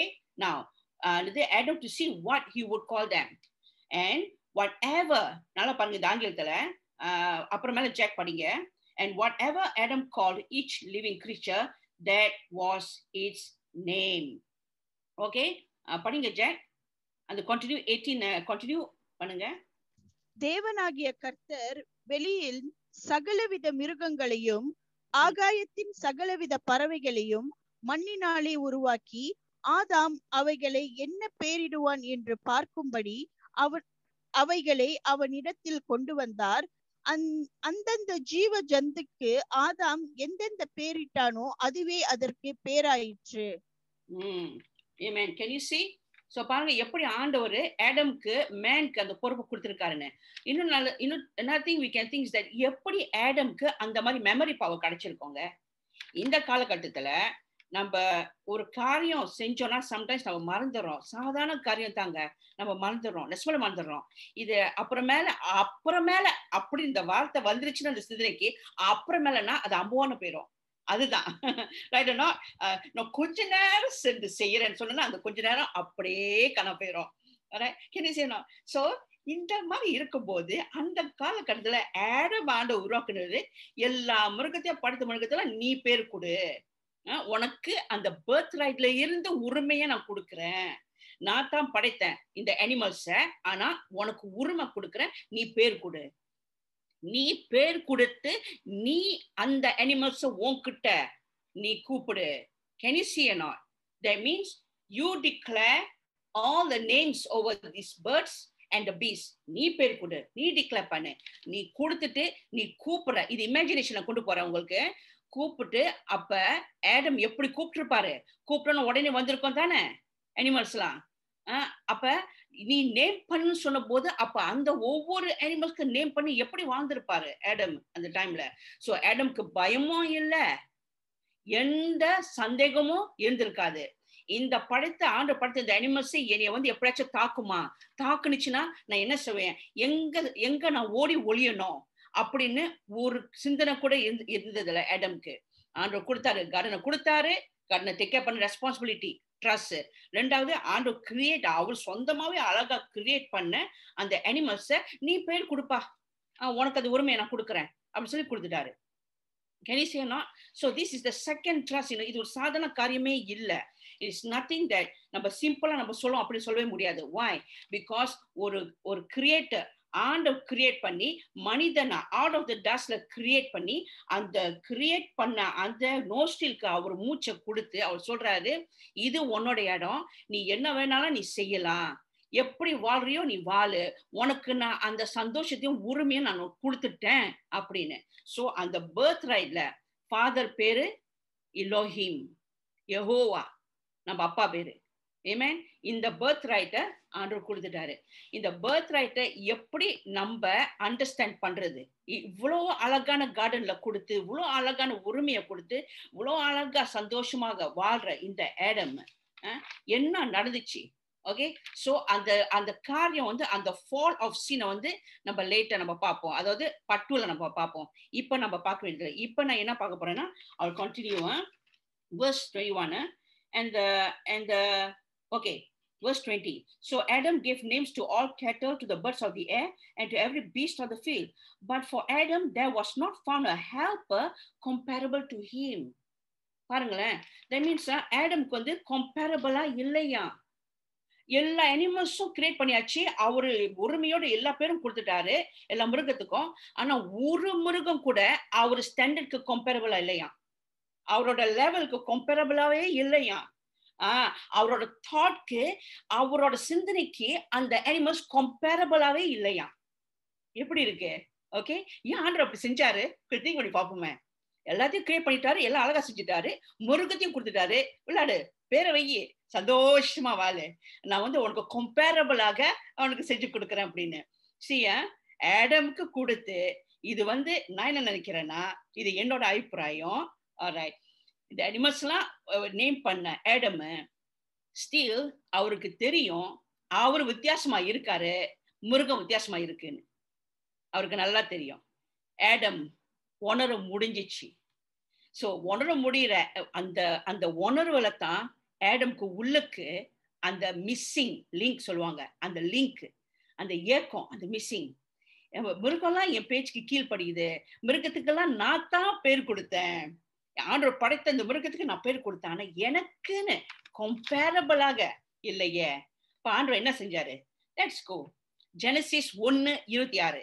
நான் இது Adam to see what he would call them and whatever நல்லா பாருங்க இந்த ஆங்கிலத்துல அப்புறமேல செக் படிங்க and whatever Adam call each living creature that was its name okay படிங்க check அந்த கண்டினியூ எயிட்டீன் கண்டினியூ பண்ணுங்க தேவனாகிய கர்த்தர் வெளியில் சகலவித மிருகங்களையும் ஆகாயத்தின் சகலவித பறவைகளையும் மண்ணினாலே உருவாக்கி ஆதாம் அவைகளை என்ன பேரிடுவான் என்று பார்க்கும்படி அவன் அவைகளை அவனிடத்தில் கொண்டு வந்தார் அந் அந்தந்த ஜீவ ஜந்துக்கு ஆதாம் எந்தெந்த பேரிட்டானோ அதுவே அதற்கு பேராயிற்று ஆமென் கேன் யூ see ஸோ பாருங்க எப்படி ஆண்டவர் ஆடம்க்கு மேனுக்கு அந்த பொறுப்பு கொடுத்துருக்காருன்னு இன்னும் நல்ல இன்னும் another thing we can think is that எப்படி ஆடம்க்கு அந்த மாதிரி மெமரி பவர் கிடைச்சிருக்கோங்க இந்த காலகட்டத்துல நம்ம ஒரு காரியம் செஞ்சோம்னா சம்டைம்ஸ் நம்ம மறந்துடுறோம் சாதாரண காரியம் தாங்க நம்ம மறந்துடுறோம் நெஸ்மல மறந்துடுறோம் இது அப்புறமேல அப்புறமேல அப்படி இந்த வார்த்தை வந்துருச்சுன்னு அந்த சிந்தனைக்கு அப்புறமேலனா அது அம்புவான போயிடும் அதுதான் ரைட்டா நான் கொஞ்ச நேரம் சென்று செய்யறேன்னு சொன்னா அந்த கொஞ்ச நேரம் அப்படியே கன போயிடும் செய்யணும் ஸோ இந்த மாதிரி இருக்கும்போது அந்த காலகட்டத்துல ஆடம் ஆண்ட உருவாக்குனது எல்லா மிருகத்தையும் படுத்த மிருகத்துல நீ பேர் கொடு அஹ் உனக்கு அந்த பர்த் ரைட்ல இருந்து உரிமையை நான் கொடுக்குறேன் நான் தான் படைத்தேன் இந்த அனிமல்ஸ ஆனா உனக்கு உரிமை கொடுக்குறேன் நீ பேர் கொடு நீ பேர் கொடுத்து நீ அந்த அனிமல்ஸ உன்கிட்ட நீ கூப்பிடு can you see or not that means you declare all the names over these birds and the beasts நீ பேர் கொடு நீ டிக்ளேர் பண்ணு நீ கொடுத்துட்டு நீ கூப்பிடுற இது இமேஜினேஷனை கொண்டு போற உங்களுக்கு கூப்பிட்டு அப்ப ஆடம் எப்படி கூப்பிட்டுருப்பாரு கூப்பிட்டோன்னு உடனே வந்திருக்கோம் தானே அனிமல்ஸ்லாம் அப்ப நீ நேம் பண்ணு சொன்ன போது அப்ப அந்த ஒவ்வொரு அனிமல்ஸ்க்கு நேம் பண்ணி எப்படி வாழ்ந்திருப்பாரு ஆடம் அந்த டைம்ல சோ ஆடம்க்கு பயமும் இல்ல எந்த சந்தேகமும் இருந்திருக்காது இந்த படைத்த ஆண்டு படைத்த இந்த அனிமல்ஸ் என்னைய வந்து எப்படியாச்சும் தாக்குமா தாக்குனுச்சுன்னா நான் என்ன செய்வேன் எங்க எங்க நான் ஓடி ஒளியணும் அப்படின்னு ஒரு சிந்தனை கூட இருந்து இருந்ததுல ஆடம்க்கு ஆண்டவர் கொடுத்தாரு கார்டனை கொடுத்தாரு கார்டனை டேக் கேர் பண்ண ரெஸ்பான்சிபிலிட்டி ட்ரஸ்ட் ரெண்டாவது ஆண்டவர் கிரியேட் அவர் சொந்தமாவே அழகா கிரியேட் பண்ண அந்த அனிமல்ஸ நீ பேர் கொடுப்பா ஆஹ் உனக்கு அது உரிமையை நான் கொடுக்குறேன் அப்படின்னு சொல்லி கொடுத்துட்டாரு கணிசியனா so this is the second trust இது ஒரு சாதாரண காரியமே இல்லை இட்ஸ் நத்திங் தட் நம்ம சிம்பிளா நம்ம சொல்லுவோம் அப்படி சொல்லவே முடியாது வாய் பிகாஸ் ஒரு ஒரு கிரியேட்டர் ஆண்டவர் கிரியேட் பண்ணி மனிதனை அவுட் ஆஃப் த டஸ்ட்ல கிரியேட் பண்ணி அந்த கிரியேட் பண்ண அந்த நோஸ்டிலுக்கு அவர் மூச்சை கொடுத்து அவர் சொல்றாரு இது உன்னோட இடம் நீ என்ன வேணாலும் நீ செய்யலாம் எப்படி வாழ்றியோ நீ வாழு உனக்கு நான் அந்த சந்தோஷத்தையும் உரிமையும் நான் கொடுத்துட்டேன் அப்படின்னு ஸோ அந்த பேர்த் ரைட்ல ஃபாதர் பேரு இலோஹிம் யஹோவா நம்ம அப்பா பேரு ஏமேன் இந்த பேர்த் ரைட்டை ஆண்டவர் கொடுத்துட்டாரு இந்த பேர்த் ரைட்டை எப்படி நம்ம அண்டர்ஸ்டாண்ட் பண்றது இவ்வளோ அழகான கார்டன்ல கொடுத்து இவ்வளோ அழகான உரிமையை கொடுத்து இவ்வளோ அழகா சந்தோஷமாக வாழ்ற இந்த ஏடம் என்ன நடந்துச்சு ஓகே ஸோ அந்த அந்த காரியம் வந்து அந்த ஃபால் ஆஃப் சீனை வந்து நம்ம லேட்டா நம்ம பார்ப்போம் அதாவது பட்டுல நம்ம பார்ப்போம் இப்போ நம்ம பார்க்க வேண்டியது இப்போ நான் என்ன பார்க்க போறேன்னா அவர் continue verse twenty one and and okay verse 20 so adam gave names to all cattle to the birds of the air and to every beast of the field but for adam there was not found a helper comparable to him பாருங்களேன் that means ஆடம்க்கு வந்து கம்பேரபிளா இல்லையா எல்லா அனிமல்ஸும் create பண்ணியாச்சு அவரு உரிமையோட எல்லா பேரும் கொடுத்துட்டாரு எல்லா மிருகத்துக்கும் ஆனா ஒரு மிருகம் கூட அவர் ஸ்டாண்டர்ட்க்கு கம்பேரபிளா இல்லையா அவரோட லெவலுக்கு கம்பேரபிளாவே இல்லையா ஆஹ் அவரோட தாட்க்கு அவரோட சிந்தனைக்கு அந்த அனிமல்ஸ் கம்பேரபிளாவே இல்லையா எப்படி இருக்கு ஓகே ஏன் ஆண்டர் அப்படி செஞ்சாரு திங்க் பண்ணி பார்ப்போமே எல்லாத்தையும் கிரியேட் பண்ணிட்டாரு எல்லாம் அழகா செஞ்சுட்டாரு முருகத்தையும் கொடுத்துட்டாரு விளையாடு பேரை வையி சந்தோஷமா வாழு நான் வந்து உனக்கு கம்பேரபிளாக அவனுக்கு செஞ்சு கொடுக்குறேன் அப்படின்னு சியா ஆடமுக்கு கொடுத்து இது வந்து நான் என்ன நினைக்கிறேன்னா இது என்னோட அபிப்பிராயம் ரைட் இந்த அனிமல்ஸ்லாம் நேம் பண்ண ஆடமு ஸ்டீல் அவருக்கு தெரியும் அவர் வித்தியாசமா இருக்காரு மிருகம் வித்தியாசமா இருக்குன்னு அவருக்கு நல்லா தெரியும் ஆடம் உணர முடிஞ்சிச்சு ஸோ உணர முடிகிற அந்த அந்த உணர்வுல தான் ஆடம்க்கு உள்ளுக்கு அந்த மிஸ்ஸிங் லிங்க் சொல்லுவாங்க அந்த லிங்க் அந்த ஏக்கம் அந்த மிஸ்ஸிங் மிருகம்லாம் என் பேச்சுக்கு கீழ்படியுது மிருகத்துக்கெல்லாம் நான் தான் பேர் கொடுத்தேன் ஆண்டவர் படைத்த இந்த மிருகத்துக்கு நான் பேர் கொடுத்தேன் ஆனா எனக்குன்னு கம்பேரபிளாக இல்லையே இப்ப ஆண்டவர் என்ன செஞ்சாரு லெட்ஸ் கோ ஜெனசிஸ் ஒன்னு இருபத்தி ஆறு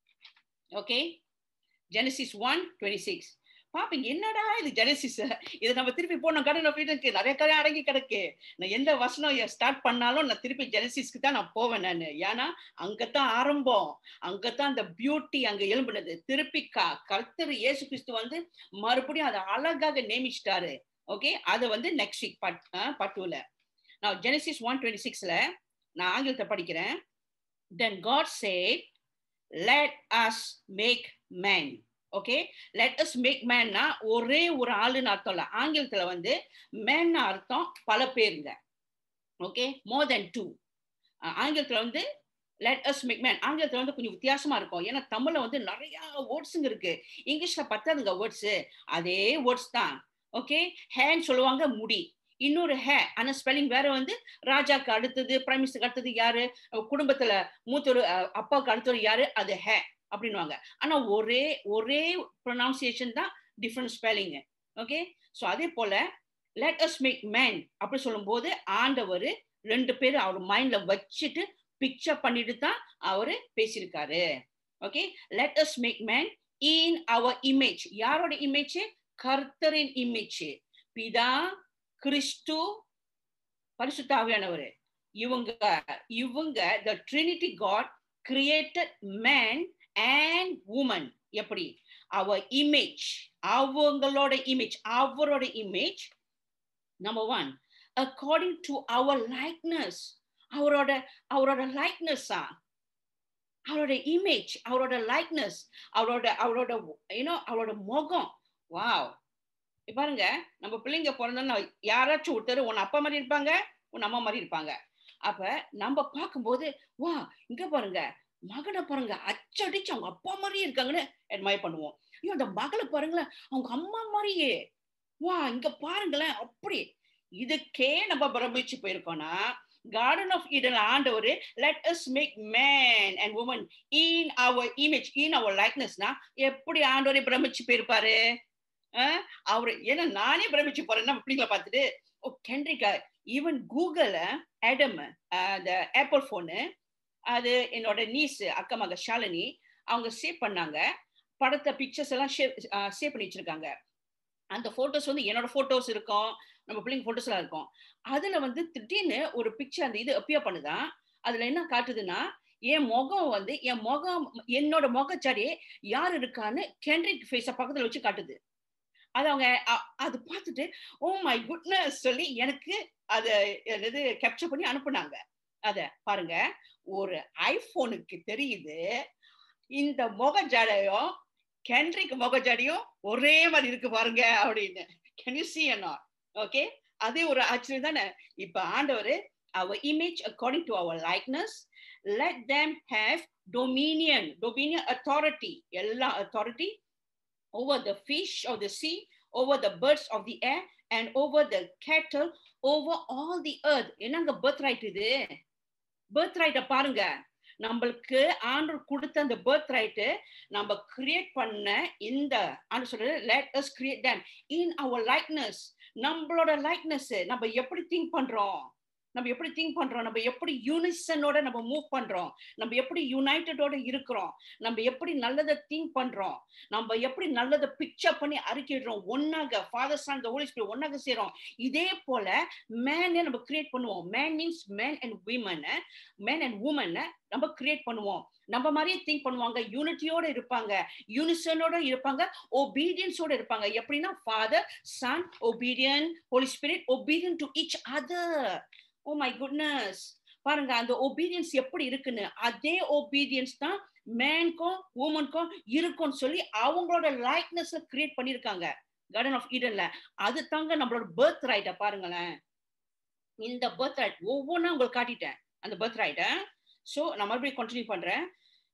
okay Genesis one twenty six பாப்பீங்க என்னடா இது ஜெனசிஸ் இதை நம்ம திருப்பி போனோம் கடன் இருக்கு நிறைய கதை அடங்கி கிடக்கு நான் எந்த வசனம் ஸ்டார்ட் பண்ணாலும் நான் திருப்பி ஜெனசிஸ்க்கு தான் நான் போவேன் நான் ஏன்னா அங்கதான் ஆரம்பம் அங்கதான் அந்த பியூட்டி அங்க எழும்புனது திருப்பி கா கர்த்தர் இயேசு கிறிஸ்து வந்து மறுபடியும் அதை அழகாக நியமிச்சிட்டாரு ஓகே அதை வந்து நெக்ஸ்ட் வீக் பட் பட்டுல நான் ஜெனசிஸ் ஒன் டுவெண்ட்டி சிக்ஸ்ல நான் ஆங்கிலத்தை படிக்கிறேன் then God said let us make man okay let us make மேன்னா ஒரே ஒரு ஆளுன்னு அர்த்தம் இல்லை ஆங்கிலத்துல வந்து மேன் அர்த்தம் பல பேருங்க ஓகே மோர் தென் டூ ஆங்கிலத்துல வந்து லெட் அஸ் மேக் மேன் ஆங்கிலத்துல வந்து கொஞ்சம் வித்தியாசமா இருக்கும் ஏன்னா தமிழ்ல வந்து நிறைய வேர்ட்ஸுங்க இருக்கு இங்கிலீஷ்ல பத்தாதுங்க வேர்ட்ஸ் அதே வேர்ட்ஸ் தான் ஓகே ஹேன்னு சொல்லுவாங்க முடி இன்னொரு ஹே ஆனா ஸ்பெல்லிங் வேற வந்து ராஜாக்கு அடுத்தது பிரைம் மினிஸ்டருக்கு அடுத்தது யாரு குடும்பத்துல மூத்தொரு அப்பாவுக்கு அடுத்தது யாரு அது ஹே அப்படின்வாங்க ஆனா ஒரே ஒரே ப்ரொனவுன்சியேஷன் தான் டிஃப்ரெண்ட் ஸ்பெல்லிங் ஓகே ஸோ அதே போல லெட் அஸ் மேக் மேன் அப்படி சொல்லும்போது ஆண்டவர் ரெண்டு பேரும் அவர் மைண்ட்ல வச்சுட்டு பிக்சர் பண்ணிட்டு தான் அவரு பேசியிருக்காரு okay let us make man in our image யாரோட இமேஜ் கர்த்தரின் இமேஜ் பிதா கிறிஸ்து பரிசுத்தாவியானவர் இவங்க இவங்க the trinity God created man and woman எப்படி அவர் இமேஜ் அவங்களோட இமேஜ் அவரோட image number one according to our likeness அவரோட அவரோட லைக்னஸ் அவரோட இமேஜ் அவரோட லைக்னஸ் அவரோட அவரோட யூனோ அவரோட முகம் வாவ் பாருங்க நம்ம பிள்ளைங்க பிறந்தோம்னா யாராச்சும் ஒருத்தர் உன் அப்பா மாதிரி இருப்பாங்க உன் அம்மா மாதிரி இருப்பாங்க அப்ப நம்ம பார்க்கும்போது வா இங்க பாருங்க மகனை பாருங்க அச்சடிச்சு அவங்க அப்பா மாதிரியே இருக்காங்கன்னு அட்மையர் பண்ணுவோம் ஐயோ அந்த மகளை பாருங்களேன் அவங்க அம்மா மாதிரியே வா இங்க பாருங்களேன் அப்படி இதுக்கே நம்ம பிரமிச்சு போயிருக்கோம்னா கார்டன் ஆஃப் ஈடன் ஆண்டவர் let us make man and woman in our image in our லைக்னஸ்னா எப்படி ஆண்டவரை பிரமிச்சு போயிருப்பாரு அவரு ஏன்னா நானே பிரமிச்சு போறேன் நம்ம பிள்ளைங்களை பார்த்துட்டு ஓ கென்ட்ரிக்கா ஈவன் கூகுள் ஆடம் அந்த ஆப்பிள் ஃபோனு அது என்னோட நீஸ் அக்கா மக ஷாலினி அவங்க சேவ் பண்ணாங்க படத்தை பிக்சர்ஸ் எல்லாம் சேவ் பண்ணி வச்சிருக்காங்க அந்த போட்டோஸ் வந்து என்னோட போட்டோஸ் இருக்கும் நம்ம பிள்ளைங்க போட்டோஸ் எல்லாம் இருக்கும் அதுல வந்து திடீர்னு ஒரு பிக்சர் அந்த இது அப்பியர் பண்ணுதான் அதுல என்ன காட்டுதுன்னா என் முகம் வந்து என் முகம் என்னோட முகச்சாடி யார் இருக்கான்னு கென்ட்ரிக் ஃபேஸ பக்கத்துல வச்சு காட்டுது அது அவங்க அது பார்த்துட்டு ஓ மை குட்னஸ் சொல்லி எனக்கு அதை என்னது கேப்சர் பண்ணி அனுப்புனாங்க அத பாருங்க ஒரு ஐபோனுக்கு தெரியுது இந்த முகஜாடையும் கென்ட்ரிக் முகஜாடியும் ஒரே மாதிரி இருக்கு பாருங்க அப்படின்னு can you see not okay அதே ஒரு ஆச்சரியம் தானே இப்ப ஆண்டவர் our image according to our likeness let them have dominion dominion authority எல்லா authority over the fish of the sea over the birds of the air and over the cattle over all the earth என்னங்க birth right இது birth right பாருங்க நம்மளுக்கு ஆண்டு கொடுத்த அந்த birth right நம்ம create பண்ண இந்த ஆண்டு சொல்றது let us create them in our likeness நம்மளோட லைக்னஸ் நம்ம எப்படி திங்க் பண்றோம் நம்ம எப்படி திங்க் பண்றோம் நம்ம எப்படி யூனிசனோட நம்ம மூவ் பண்றோம் நம்ம எப்படி யுனைடடோட இருக்கிறோம் நம்ம எப்படி நல்லதை திங்க் பண்றோம் நம்ம எப்படி நல்லதை பிக்சர் பண்ணி அறிக்கிடுறோம் ஒன்னாக ஃபாதர் சன் ஹோலி ஸ்பிரிட் ஒன்னாக செய்றோம் இதே போல மேனே நம்ம கிரியேட் பண்ணுவோம் man means man and women man and woman நம்ம கிரியேட் பண்ணுவோம் நம்ம மாதிரியே திங்க் பண்ணுவாங்க யூனிட்டியோட இருப்பாங்க யூனிசனோட இருப்பாங்க ஒபீடியன்ஸோட இருப்பாங்க எப்படின்னா father son obedient holy spirit obedient to each other oh my goodness பாருங்க அந்த ஒபீடியன்ஸ் எப்படி இருக்குன்னு அதே ஒபீடியன்ஸ் தான் மேன்க்கும் உமனுக்கும் இருக்கும்னு சொல்லி அவங்களோட லைக்னஸ் கிரியேட் பண்ணிருக்காங்க கார்டன் ஆஃப் ஈடன்ல அது தாங்க நம்மளோட பர்த் ரைட்டை பாருங்களேன் இந்த பர்த் ரைட் ஒவ்வொன்றா உங்களுக்கு காட்டிட்டேன் அந்த பர்த் ரைட்டை ஸோ நான் மறுபடியும் கண்டினியூ பண்றேன்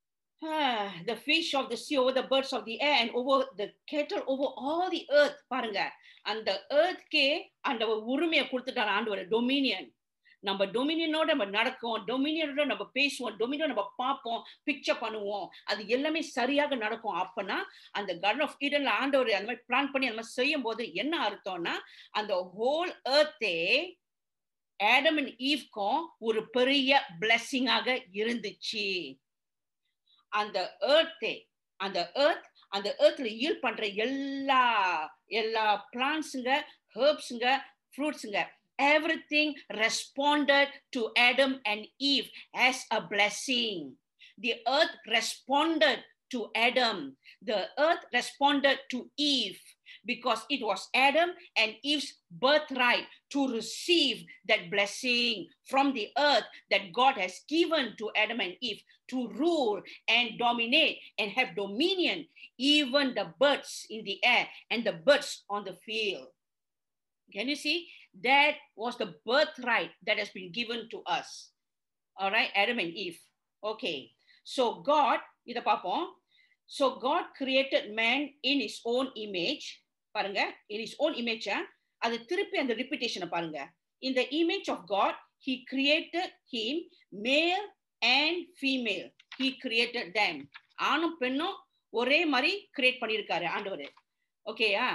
the fish of the sea over the birds of the air and over the cattle over all the earth பாருங்க அந்த earthக்கே அந்த உரிமையை கொடுத்துட்டார் ஆண்டவர் டொமினியன் நம்ம டொமினியனோட நம்ம நடக்கும் டொமினியனோட நம்ம பேசுவோம் டொமினியன் நம்ம பார்ப்போம் பிக்சர் பண்ணுவோம் அது எல்லாமே சரியாக நடக்கும் அப்பனா அந்த கார்டன் ஆஃப் ஈடன்ல ஆண்டவர் அந்த மாதிரி பிளான் பண்ணி அந்த மாதிரி செய்யும் போது என்ன அர்த்தம்னா அந்த ஹோல் ஏர்த்தே ஆடம் அண்ட் ஈவ்க்கும் ஒரு பெரிய பிளெஸ்ஸிங்காக இருந்துச்சு அந்த ஏர்த்தே அந்த ஏர்த் அந்த ஏர்த்ல ஈல் பண்ற எல்லா எல்லா பிளான்ஸுங்க ஹேர்ப்ஸுங்க ஃப்ரூட்ஸுங்க everything responded to Adam and Eve as a blessing. The earth responded to Adam. The earth responded to Eve because it was Adam and Eve's birthright to receive that blessing from the earth that God has given to Adam and Eve to rule and dominate and have dominion, even the birds in the air and the birds on the field. Can you see? That was the birthright that has been given to us. All right, Adam and Eve. Okay. So God, இத பார்ப்போம். So God created man in his own image. பாருங்க, in his own image. அது திருப்பி அந்த ரிப்பீட்டேஷனை பாருங்க. In the image of God, he created him male and female. He created them. ஆணும் பெண்ணும் ஒரே மாதிரி கிரியேட் பண்ணியிருக்காரு ஆண்டவர் ஓகேயா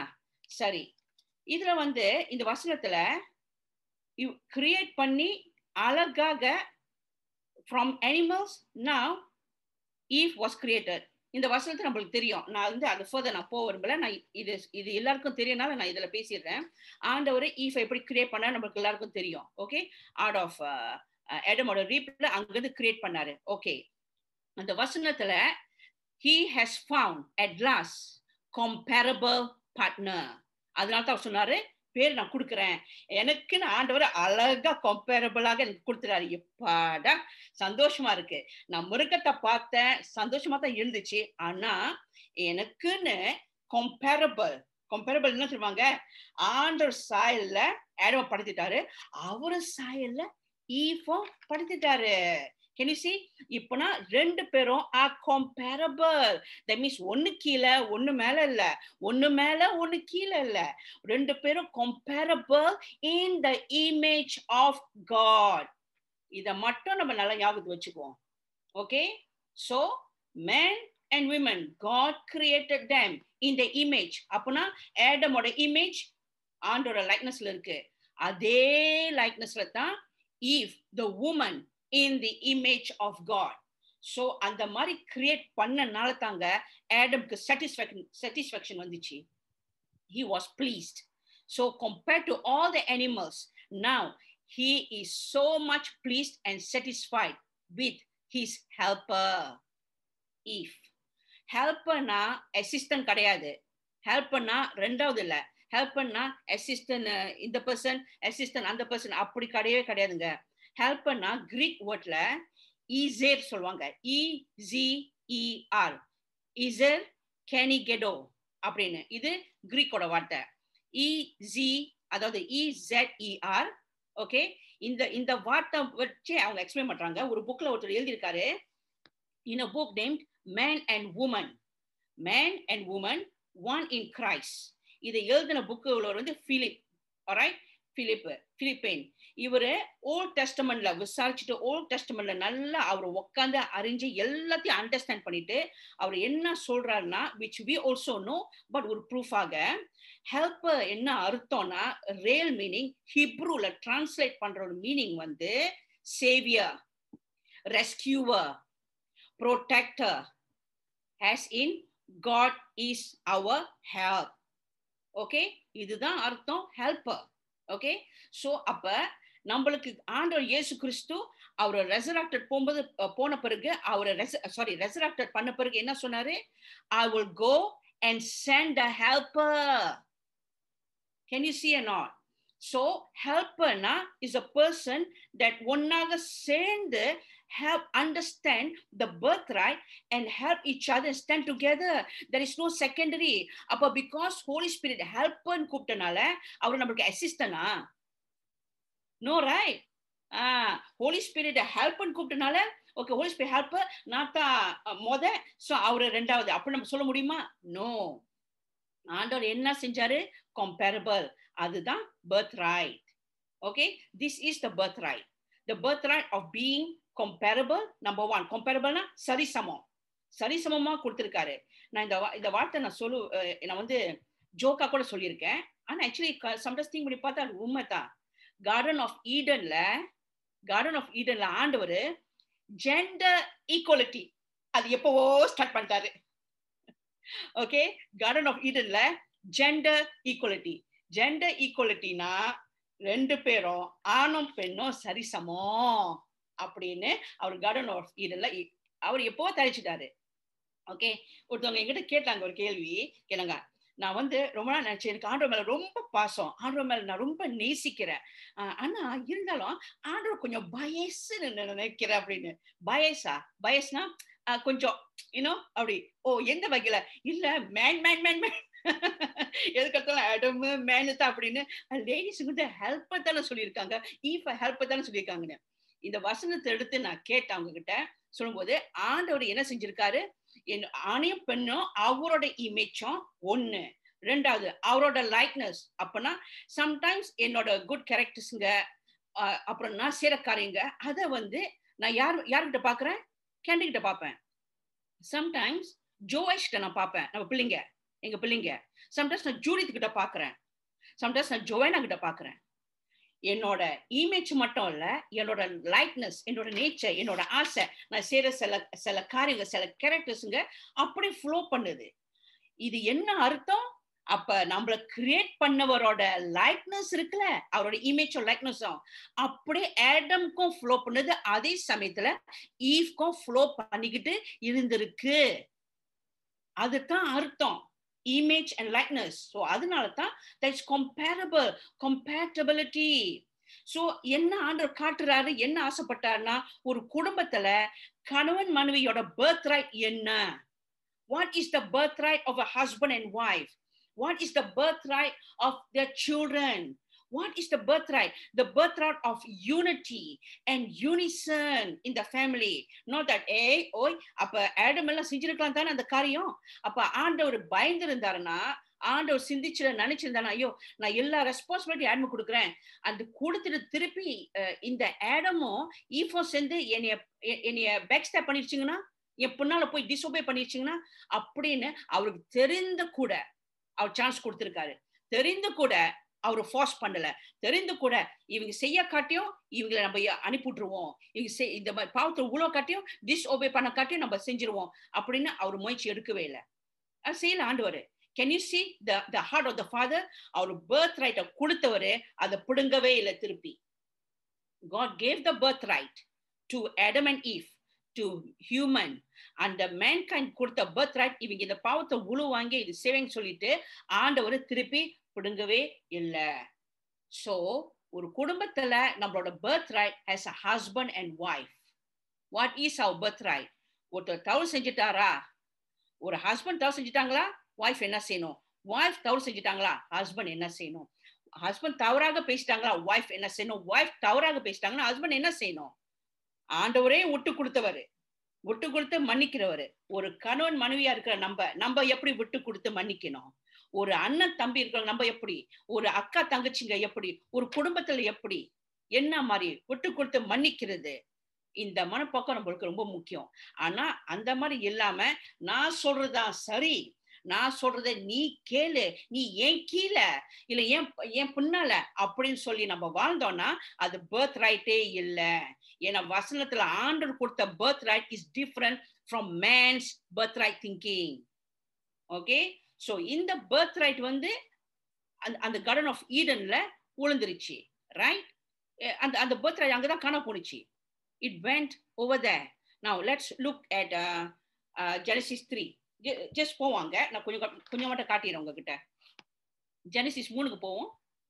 சரி இதுல வந்து இந்த வசனத்துல கிரியேட் பண்ணி அழகாக from animals now Eve was created இந்த வசனத்தை நம்மளுக்கு தெரியும் நான் வந்து அது ஃபர்தர் நான் போக விரும்பல நான் இது இது எல்லாருக்கும் தெரியனால நான் இதுல பேசிடுறேன் ஆண்டவர் ஈஃப் எப்படி கிரியேட் பண்ணா நம்மளுக்கு எல்லாருக்கும் தெரியும் ஓகே அவுட் ஆஃப் எடமோட ரீப்ல அங்கிருந்து கிரியேட் பண்ணாரு ஓகே அந்த வசனத்துல he has found at last comparable partner அதனால தான் அவர் சொன்னாரு பேர் நான் கொடுக்குறேன் எனக்குன்னு ஆண்டவர் அழகா கம்பேரபிளாக எனக்கு கொடுத்துறாரு எப்பாடா சந்தோஷமா இருக்கு நான் மிருகத்தை பார்த்தேன் சந்தோஷமா தான் இருந்துச்சு ஆனா எனக்குன்னு கம்பேரபிள் கம்பேரபிள் என்ன சொல்லுவாங்க ஆண்டவர் சாயல்ல ஆடவ படுத்திட்டாரு அவரு சாயல்ல ஈஃபோ படுத்திட்டாரு கேன் யூ சி இப்போனா ரெண்டு பேரும் ஆர் கம்பேரபிள் தட் மீன்ஸ் ஒன்னு கீழே ஒன்னு மேல இல்ல ஒன்னு மேல ஒன்னு கீழே இல்ல ரெண்டு பேரும் comparable in the image of God இத மட்டும் நம்ம நல்லா ஞாபகத்து வச்சுக்குவோம் okay so man and women God created them in the image அப்போனா ஏடமோட இமேஜ் ஆண்டோட லைக்னஸ்ல இருக்கு அதே லைக்னஸ்ல தான் Eve the woman in the image of God so அந்த மாதிரி கிரியேட் பண்ணனால தாங்க ஆடம்க்கு சாட்டிஸ்ஃபேக்ஷன் சாட்டிஸ்ஃபேக்ஷன் வந்துச்சு he was pleased so compared to all the animals now he is so much pleased and satisfied with his helper Eve ஹெல்ப்பர்னா assistant கிடையாது ஹெல்ப்பர்னா ரெண்டாவது இல்லை ஹெல்ப்பர்னா அசிஸ்டன்ட் இந்த பர்சன் அசிஸ்டன்ட் அந்த பர்சன் அப்படி கிடையவே கிடையாதுங்க ஹெல்ப்பர்னா கிரீக் வேர்ட்ல ஈசேர் சொல்லுவாங்க இஜிஇஆர் இசர் கேனிகெடோ அப்படின்னு இது கிரீக்கோட வார்த்தை இஜி அதாவது இசெட்இஆர் ஓகே இந்த இந்த வார்த்தை வச்சு அவங்க எக்ஸ்பிளைன் பண்றாங்க ஒரு புக்ல ஒருத்தர் எழுதியிருக்காரு in a book named man and woman man and woman one in Christ இதை எழுதின புக்கு உள்ளவர் வந்து பிலிப் ஆரைட் பிலிப் பிலிப்பேன் இவரு ஓல்ட் டெஸ்டமெண்ட்ல விசாரிச்சுட்டு ஓல்ட் டெஸ்டமெண்ட்ல நல்லா அவர் உட்காந்து அறிஞ்சு எல்லாத்தையும் அண்டர்ஸ்டாண்ட் பண்ணிட்டு அவர் என்ன சொல்றாருன்னா which we also know but ஒரு ப்ரூஃபாக ஹெல்ப்பர் என்ன அர்த்தம்னா ரியல் மீனிங் ஹிப்ரூல டிரான்ஸ்லேட் பண்ற ஒரு மீனிங் வந்து saviour rescuer protector as in God is our help okay இதுதான் அர்த்தம் ஹெல்ப்பர் ஓகே ஸோ அப்ப நம்மளுக்கு ஆண்டவர் இயேசு கிறிஸ்து அவர் ரெசராக்டட் போகும்போது போன பிறகு அவர் சாரி ரெசராக்டட் பண்ண பிறகு என்ன சொன்னாரு I will go and send a helper can you see a not so ஹெல்ப்பர்னா இஸ் அ பர்சன் தட் ஒன்னாக சேர்ந்து help understand the birthright and help each other stand together. There is no secondary. அப்ப because Holy Spirit help கூப்பிட்டனால அவர் நம்மளுக்கு அசிஸ்டனா no right ah holy spirit help கூப்பிட்டனால okay holy spirit help நான் தான் மொத ஸோ அவரு ரெண்டாவது அப்படி நம்ம சொல்ல முடியுமா நோ ஆண்டவர் என்ன செஞ்சாரு கம்பேரபிள் அதுதான் birth right okay this is the birth right the birth right of being comparable number one கம்பேரபிள்னா சரிசமம் சரிசமமா கொடுத்துருக்காரு நான் இந்த இந்த வார்த்தை நான் சொல்லு நான் வந்து ஜோக்கா கூட சொல்லியிருக்கேன் ஆனா ஆக்சுவலி சம்டைம்ஸ் திங்க் பண்ணி பார்த்தா அது உண்மை தான் கார்டன் ஆஃப் ஈடன்ல கார்டன் ஆஃப் ஈடன்ல ஆண்டவர் ஜெண்டர் ஈக்குவலிட்டி அது எப்பவோ ஸ்டார்ட் பண்ணிட்டாரு ஓகே கார்டன் ஆஃப் ஈடன்ல ஜெண்டர் ஈக்குவலிட்டி ஜெண்டர் ஈக்குவலிட்டினா ரெண்டு பேரும் ஆணும் பெண்ணும் சரிசமம் அப்படின்னு அவர் கார்டன் ஆஃப் ஈடன்ல அவர் எப்போ தரிச்சிட்டாரு ஓகே ஒருத்தவங்க எங்கிட்ட கேட்டாங்க ஒரு கேள்வி கேளுங்க நான் வந்து ரொம்ப நாள் நினைச்சேன் எனக்கு ஆண்டவர் மேல ரொம்ப பாசம் ஆண்டவர் மேல நான் ரொம்ப நேசிக்கிறேன் ஆனா இருந்தாலும் ஆண்டவர் கொஞ்சம் பயசுன்னு நினைக்கிறேன் அப்படின்னு பயசா பயஸ்னா கொஞ்சம் இன்னும் அப்படி ஓ எந்த வகையில இல்ல மேன் மேன் மேன் மேன் எதுக்கெடுத்தாலும் அடமு மேனு தான் அப்படின்னு லேடிஸ் வந்து ஹெல்ப் தானே சொல்லியிருக்காங்க ஈஃப் ஹெல்ப் தானே சொல்லியிருக்காங்கன்னு இந்த வசனத்தை எடுத்து நான் கேட்டேன் அவங்க கிட்ட சொல்லும்போது ஆண்டவர் என்ன செஞ்சிருக்காரு என் ஆணையும் பெண்ணும் அவரோட இமேஜும் ஒண்ணு ரெண்டாவது அவரோட லைக்னஸ் அப்பனா சம்டைம்ஸ் என்னோட குட் கேரக்டர்ஸுங்க அப்புறம் நான் செய்யற காரியங்க அதை வந்து நான் யார் யார்கிட்ட பாக்குறேன் கேண்டி கிட்ட பார்ப்பேன் சம்டைம்ஸ் ஜோவைஷ்கிட்ட நான் பார்ப்பேன் நம்ம பிள்ளைங்க எங்க பிள்ளைங்க சம்டைம்ஸ் நான் ஜூடித் கிட்ட பாக்குறேன் சம்டைம்ஸ் நான் ஜோவேனா கிட்ட பாக்குறேன் என்னோட இமேஜ் மட்டும் இல்ல என்னோட லைக்னஸ் என்னோட நேச்சர் என்னோட ஆசை நான் செய்யற சில சில காரியங்கள் சில கேரக்டர்ஸுங்க அப்படியே ஃப்ளோ பண்ணுது இது என்ன அர்த்தம் அப்ப நம்மள கிரியேட் பண்ணவரோட லைக்னஸ் இருக்குல்ல அவரோட இமேஜ் லைக்னஸும் அப்படியே ஆடம்க்கும் ஃப்ளோ பண்ணுது அதே சமயத்துல ஈவ்க்கும் ஃப்ளோ பண்ணிக்கிட்டு இருந்திருக்கு அதுதான் அர்த்தம் இமேஜ் அண்ட் லைக்னஸ் ஸோ அதனால தான் தட்ஸ் கம்பேரபிள் கம்பேட்டபிலிட்டி ஸோ என்ன ஆண்டவர் காட்டுறாரு என்ன ஆசைப்பட்டாருன்னா ஒரு குடும்பத்துல கணவன் மனைவியோட பர்த் ரைட் என்ன what is the birth right of a husband and wife What is the birthright of their children? What is the birthright? The birthright of unity and unison in the family. Not that, ஏய் ஓய் அப்ப Adam எல்லாம் செஞ்சிருக்கலாம் தானே அந்த காரியம் அப்ப ஆண்டவர் பயந்து இருந்தாருன்னா ஆண்டவர் சிந்திச்சு நினைச்சிருந்தானா ஐயோ நான் எல்லா ரெஸ்பான்சிபிலிட்டி ஆடமும் கொடுக்குறேன் அது கொடுத்துட்டு திருப்பி இந்த ஆடமும் ஈஃபோ சேர்ந்து என்னைய என்னைய பேக் ஸ்டேப் பண்ணிருச்சிங்கன்னா என் பின்னால போய் டிஸ்ஒபே பண்ணிருச்சிங்கன்னா அப்படின்னு அவருக்கு தெரிந்த கூட அவர் சான்ஸ் கொடுத்திருக்காரு தெரிந்து கூட அவர் ஃபோர்ஸ் பண்ணல தெரிந்து கூட இவங்க செய்ய காட்டியும் இவங்களை நம்ம அனுப்பிவிட்டுருவோம் இவங்க இந்த மாதிரி பாவத்தை உழவு காட்டியும் டிஸ் ஒபே பண்ண காட்டியும் நம்ம செஞ்சிருவோம் அப்படின்னு அவர் முயற்சி எடுக்கவே இல்லை அது செய்யல ஆண்டவர் can you see the the heart of the father அவர் பர்த் ரைட்டை கொடுத்தவரு அதை பிடுங்கவே இல்லை திருப்பி God gave the birth right to Adam and Eve to human அந்த மேன்கைண்ட் கொடுத்த பர்த் ரைட் இவங்க இந்த பாவத்தை உழு வாங்கி இது சேவைன்னு சொல்லிட்டு ஆண்டவர் திருப்பி பிடுங்கவே இல்லை ஸோ ஒரு குடும்பத்துல நம்மளோட birth right as a husband and wife what is our birth right ஒருத்தர் தவறு செஞ்சுட்டாரா ஒரு ஹஸ்பண்ட் தவறு செஞ்சுட்டாங்களா ஒய்ஃப் என்ன செய்யணும் ஒய்ஃப் தவறு செஞ்சுட்டாங்களா ஹஸ்பண்ட் என்ன செய்யணும் ஹஸ்பண்ட் தவறாக பேசிட்டாங்களா ஒய்ஃப் என்ன செய்யணும் ஒய்ஃப் தவறாக பேசிட்டாங்கன்னா ஹஸ்பண்ட் என்ன செய்யணும் ஆண்டவரே விட்டு கொடுத்தவர் விட்டு கொடுத்து மன்னிக்கிறவர் ஒரு கணவன் மனைவியா இருக்கிற நம்ம நம்ம எப்படி விட்டு கொடுத்து மன்னிக்கணும் ஒரு அண்ணன் தம்பி இருக்கிற நம்ம எப்படி ஒரு அக்கா தங்கச்சிங்க எப்படி ஒரு குடும்பத்துல எப்படி என்ன மாதிரி விட்டு கொடுத்து மன்னிக்கிறது இந்த மனப்போக்கம் நம்மளுக்கு ரொம்ப முக்கியம் ஆனா அந்த மாதிரி இல்லாம நான் சொல்றதுதான் சரி நான் சொல்றத நீ கேளு நீ ஏன் கீழே இல்ல ஏன் ஏன் பின்னால அப்படின்னு சொல்லி நம்ம வாழ்ந்தோம்னா அது பர்த் ரைட்டே இல்லை ஏன்னா வசனத்துல ஆண்டர் கொடுத்த birth right is different from man's birth right thinking okay so இந்த பர்த் ரைட் வந்து அந்த அந்த கார்டன் ஆஃப் ஈடன்ல உளுந்துருச்சு ரைட் அந்த அந்த பர்த் ரைட் அங்கதான் காண போனுச்சு it went over the now let's look at Genesis three just போவாங்க நான் கொஞ்சம் கொஞ்சம் மட்டும் காட்டிடுறேன் உங்ககிட்ட ஜெனசிஸ் மூணுக்கு போவோம்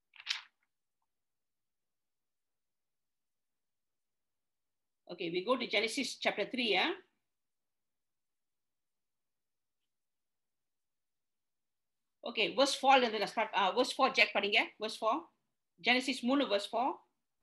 Okay, we go to Genesis chapter 3, yeah? Okay, verse 4, and then I start, uh, verse 4, Jack படிங்க, verse 4. Genesis 3, verse 4.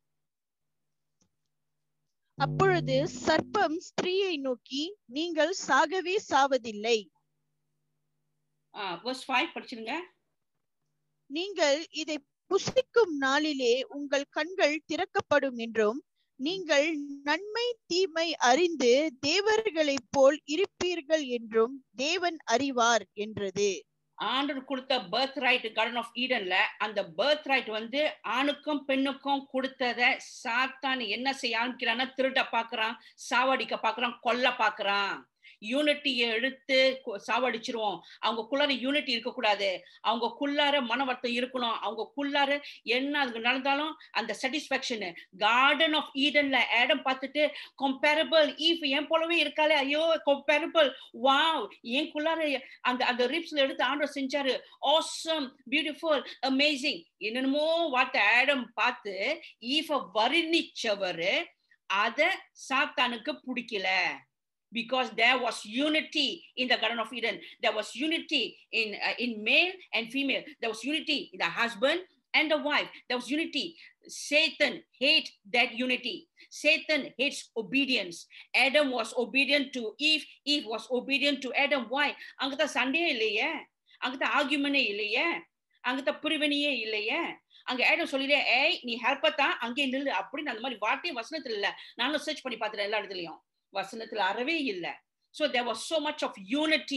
அப்பொழுது சர்ப்பம் ஸ்திரீயை நோக்கி நீங்கள் சாகவே சாவதில்லை Uh, verse 5 படிச்சிருங்க. நீங்கள் இதை புசிக்கும் நாளிலே உங்கள் கண்கள் திறக்கப்படும் என்றும் நீங்கள் நன்மை தீமை அறிந்து தேவர்களைப் போல் இருப்பீர்கள் என்றும் தேவன் அறிவார் என்றது ஆண்டர் கொடுத்த பர்த் ரைட் கார்டன் ஆஃப் ஈடன்ல அந்த பர்த் ரைட் வந்து ஆணுக்கும் பெண்ணுக்கும் கொடுத்தத சாத்தான் என்ன செய்ய ஆரம்பிக்கிறான்னா திருட பாக்குறான் சாவடிக்க பாக்குறான் கொல்ல பாக்குறான் யூனிட்டியை எடுத்து சாவடிச்சிருவோம் அவங்க குள்ளார யூனிட்டி இருக்கக்கூடாது அவங்க குள்ளார மன வருத்தம் இருக்கணும் அவங்க குள்ளார என்ன அதுக்கு நடந்தாலும் அந்த சாட்டிஸ்பாக்சன் கார்டன் ஆஃப் ஈடன்ல ஆடம் பார்த்துட்டு கம்பேரபிள் ஈஃப் என் போலவே இருக்காளே ஐயோ கம்பேரபிள் வாவ் என் குள்ளார அந்த அந்த ரிப்ஸ்ல எடுத்து ஆண்டவர் செஞ்சாரு ஆசம் பியூட்டிஃபுல் அமேசிங் என்னென்னமோ வார்த்தை ஆடம் பார்த்து ஈஃப வர்ணிச்சவரு அத சாத்தானுக்கு பிடிக்கல because there was unity in the garden of eden there was unity in uh, in male and female there was unity in the husband and the wife there was unity satan hate that unity satan hates obedience adam was obedient to eve eve was obedient to adam why அங்கதான் சண்டையே இல்லையே அங்கதான் ஆர்குமெண்டே இல்லையே அங்கதான் பிரிவினையே இல்லையே அங்க Adam சொல்லிடே ஏய் நீ ஹெல்ப்ப தான் அங்கே நில்லு அப்படின்னு அந்த மாதிரி வார்த்தையே வசனத்துல இல்ல நானும் சர்ச் பண்ணி பார்த்துட்டேன் எல்லா இடத்துலயும் வசனத்துல அறவே இல்லை so there was so much of unity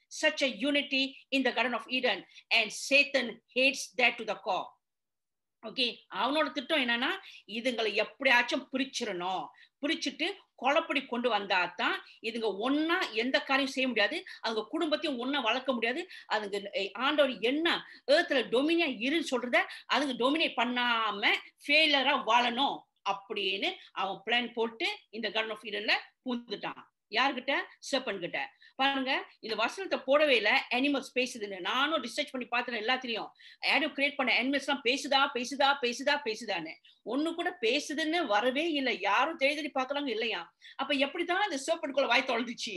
such a unity in the garden of eden and satan hates that to the core okay அவனோட திட்டம் என்னன்னா இதுங்களை எப்படியாச்சும் பிரிச்சிடணும் பிரிச்சுட்டு கொலப்படி கொண்டு வந்தா தான் இதுங்க ஒன்னா எந்த காரியம் செய்ய முடியாது அதுங்க குடும்பத்தையும் ஒன்னா வளர்க்க முடியாது அதுங்க ஆண்டவர் என்ன ஏத்துல டொமினியா இருன்னு சொல்றத அதுங்க டொமினேட் பண்ணாம ஃபெயிலரா வாழணும் அப்படின்னு அவன் பிளான் போட்டு இந்த கன் ஆஃப் ஈடன்ல பூந்துட்டான் யார்கிட்ட சேப்பன் கிட்ட பாருங்க இந்த வசனத்தை போடவே இல்லை அனிமல்ஸ் பேசுதுன்னு நானும் ரிசர்ச் பண்ணி பார்த்தேன் எல்லாத்திலையும் ஆடோ கிரியேட் பண்ண அனிமல்ஸ் எல்லாம் பேசுதா பேசுதா பேசுதா பேசுதான்னு ஒண்ணு கூட பேசுதுன்னு வரவே இல்லை யாரும் தேடி தேடி பார்க்கலாங்க இல்லையா அப்ப எப்படிதான் இந்த சேப்பனுக்குள்ள வாய் தொலைஞ்சிச்சு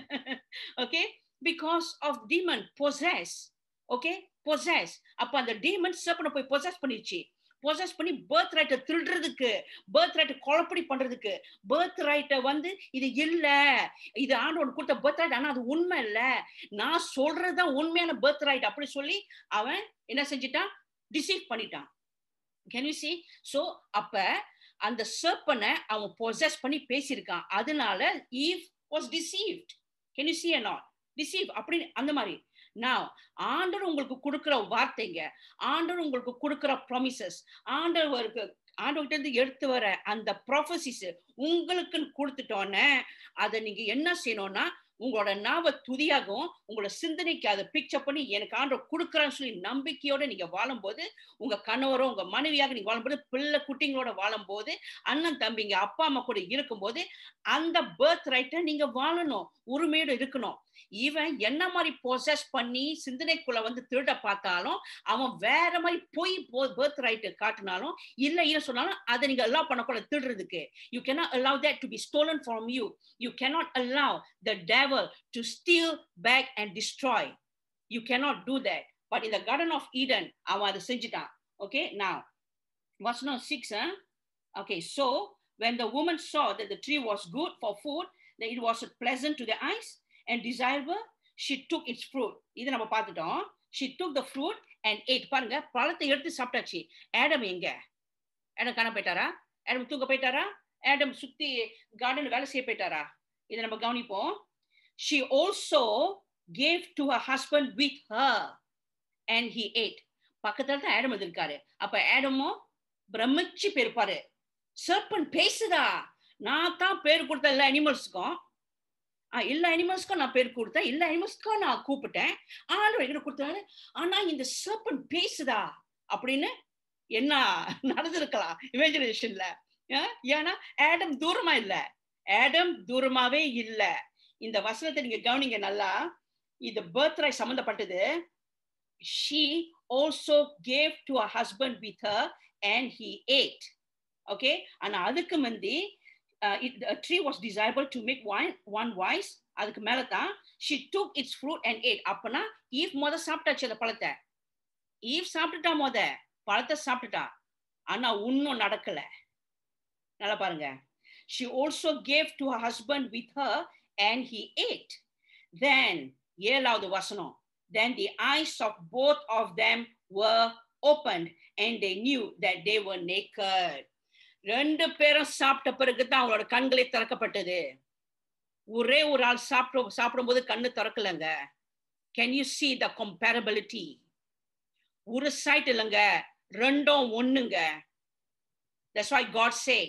okay because of demon possess okay possess அப்ப அந்த டீமன் சேப்பனை போய் பொசஸ் பண்ணிடுச்சு பொசஸ் பண்ணி பர்த் ரைட்டை திருடுறதுக்கு பர்த் ரைட்டை கொலப்படி பண்றதுக்கு பர்த் ரைட்டை வந்து இது இல்ல இது ஆண்டவன் கொடுத்த பர்த் ரைட் ஆனா அது உண்மை இல்ல நான் சொல்றதுதான் உண்மையான பர்த் ரைட் அப்படி சொல்லி அவன் என்ன செஞ்சிட்டான் டிசீவ் பண்ணிட்டான் கேன் யூ சி சோ அப்ப அந்த சர்ப்பனை அவன் பொசஸ் பண்ணி பேசியிருக்கான் அதனால Eve was deceived can you see not deceive அப்படின்னு அந்த மாதிரி நான் ஆண்டவர் உங்களுக்கு கொடுக்குற வார்த்தைங்க ஆண்டவர் உங்களுக்கு கொடுக்குற ப்ராமிசஸ் ஆண்டவருக்கு ஆண்டவர்கிட்ட இருந்து எடுத்து வர அந்த ப்ராஃபசிஸ் உங்களுக்குன்னு கொடுத்துட்டோன்னே அதை நீங்க என்ன செய்யணும்னா உங்களோட நாவ துதியாகவும் உங்களோட சிந்தனைக்கு அதை பிக்சர் பண்ணி எனக்கு ஆண்டவர் கொடுக்குறான்னு சொல்லி நம்பிக்கையோட நீங்க வாழும்போது உங்க கணவரோ உங்க மனைவியாக நீங்க வாழும்போது பிள்ளை குட்டிங்களோட வாழும்போது அண்ணன் தம்பிங்க அப்பா அம்மா கூட இருக்கும்போது அந்த பர்த் ரைட்டை நீங்க வாழணும் உரிமையோட இருக்கணும் இவன் என்ன மாதிரி ப்ரொசஸ் பண்ணி சிந்தனைக்குள்ள வந்து திருட பார்த்தாலும் அவன் வேற மாதிரி போய் பர்த் ரைட்டு காட்டினாலும் இல்ல இல்ல சொன்னாலும் அதை நீங்க அலோவ் பண்ணக்கூடாது திருடுறதுக்கு you cannot allow that to be stolen from you you cannot allow the devil to steal back and destroy you cannot do that but இந்த கார்டன் ஆஃப் ஈடன் அவன் அதை செஞ்சுட்டான் ஓகே நான் வசனம் six okay so when the woman saw that the tree was good for food that it was pleasant to the eyes and desirable she took its fruit இது நம்ம பார்த்துட்டோம் she took the fruit and ate பாருங்க பழத்தை எடுத்து சாப்பிட்டாச்சு Adam எங்க Adam காண போயிட்டாரா ஆடம் தூங்க போயிட்டாரா ஆடம் சுத்தி கார்டன் வேலை செய்ய போயிட்டாரா இதை நம்ம கவனிப்போம் she also gave to her husband with her and he ate பக்கத்துல தான் ஆடம் இருக்காரு அப்ப ஆடமும் பிரமிச்சு போயிருப்பாரு சர்பன் பேசுதா நான் தான் பேர் கொடுத்த எல்லா அனிமல்ஸுக்கும் எல்லா அனிமல்ஸ்க்கும் நான் பேர் கொடுத்தேன் எல்லா அனிமல்ஸ்க்கும் நான் கூப்பிட்டேன் ஆண்டவர் எங்கிட்ட கொடுத்தாரு ஆனா இந்த சர்பன் பேசுதா அப்படின்னு என்ன நடந்திருக்கலாம் இமேஜினேஷன்ல ஏன்னா ஆடம் தூரமா இல்ல ஆடம் தூரமாவே இல்ல இந்த வசனத்தை நீங்க கவனிங்க நல்லா இந்த பர்த் ரைட் சம்பந்தப்பட்டது she also gave to her husband with her and he ate okay ஆனா அதுக்கு முந்தி uh, it, a tree was desirable to make one one wise அதுக்கு மேல தான் she took its fruit and ate அப்பனா Eve முத சாப்பிட்டாச்சு அந்த பழத்தை ஈவ் சாப்பிட்டுட்டா முத பழத்தை சாப்பிட்டுட்டா ஆனா இன்னும் நடக்கல நல்லா பாருங்க she also gave to her husband with her and he ate then ஏழாவது வசனம் then the eyes of both of them were opened and they knew that they were naked ரெண்டு பேரும் சாப்பிட்ட பிறகு தான் அவங்களோட கண்களை திறக்கப்பட்டது ஒரே ஒரு ஆள் சாப்பிட சாப்பிடும்போது கண்ணு திறக்கலங்க can you see the comparability ஒரு சைட் இல்லைங்க ரெண்டும் ஒண்ணுங்க That's why God say,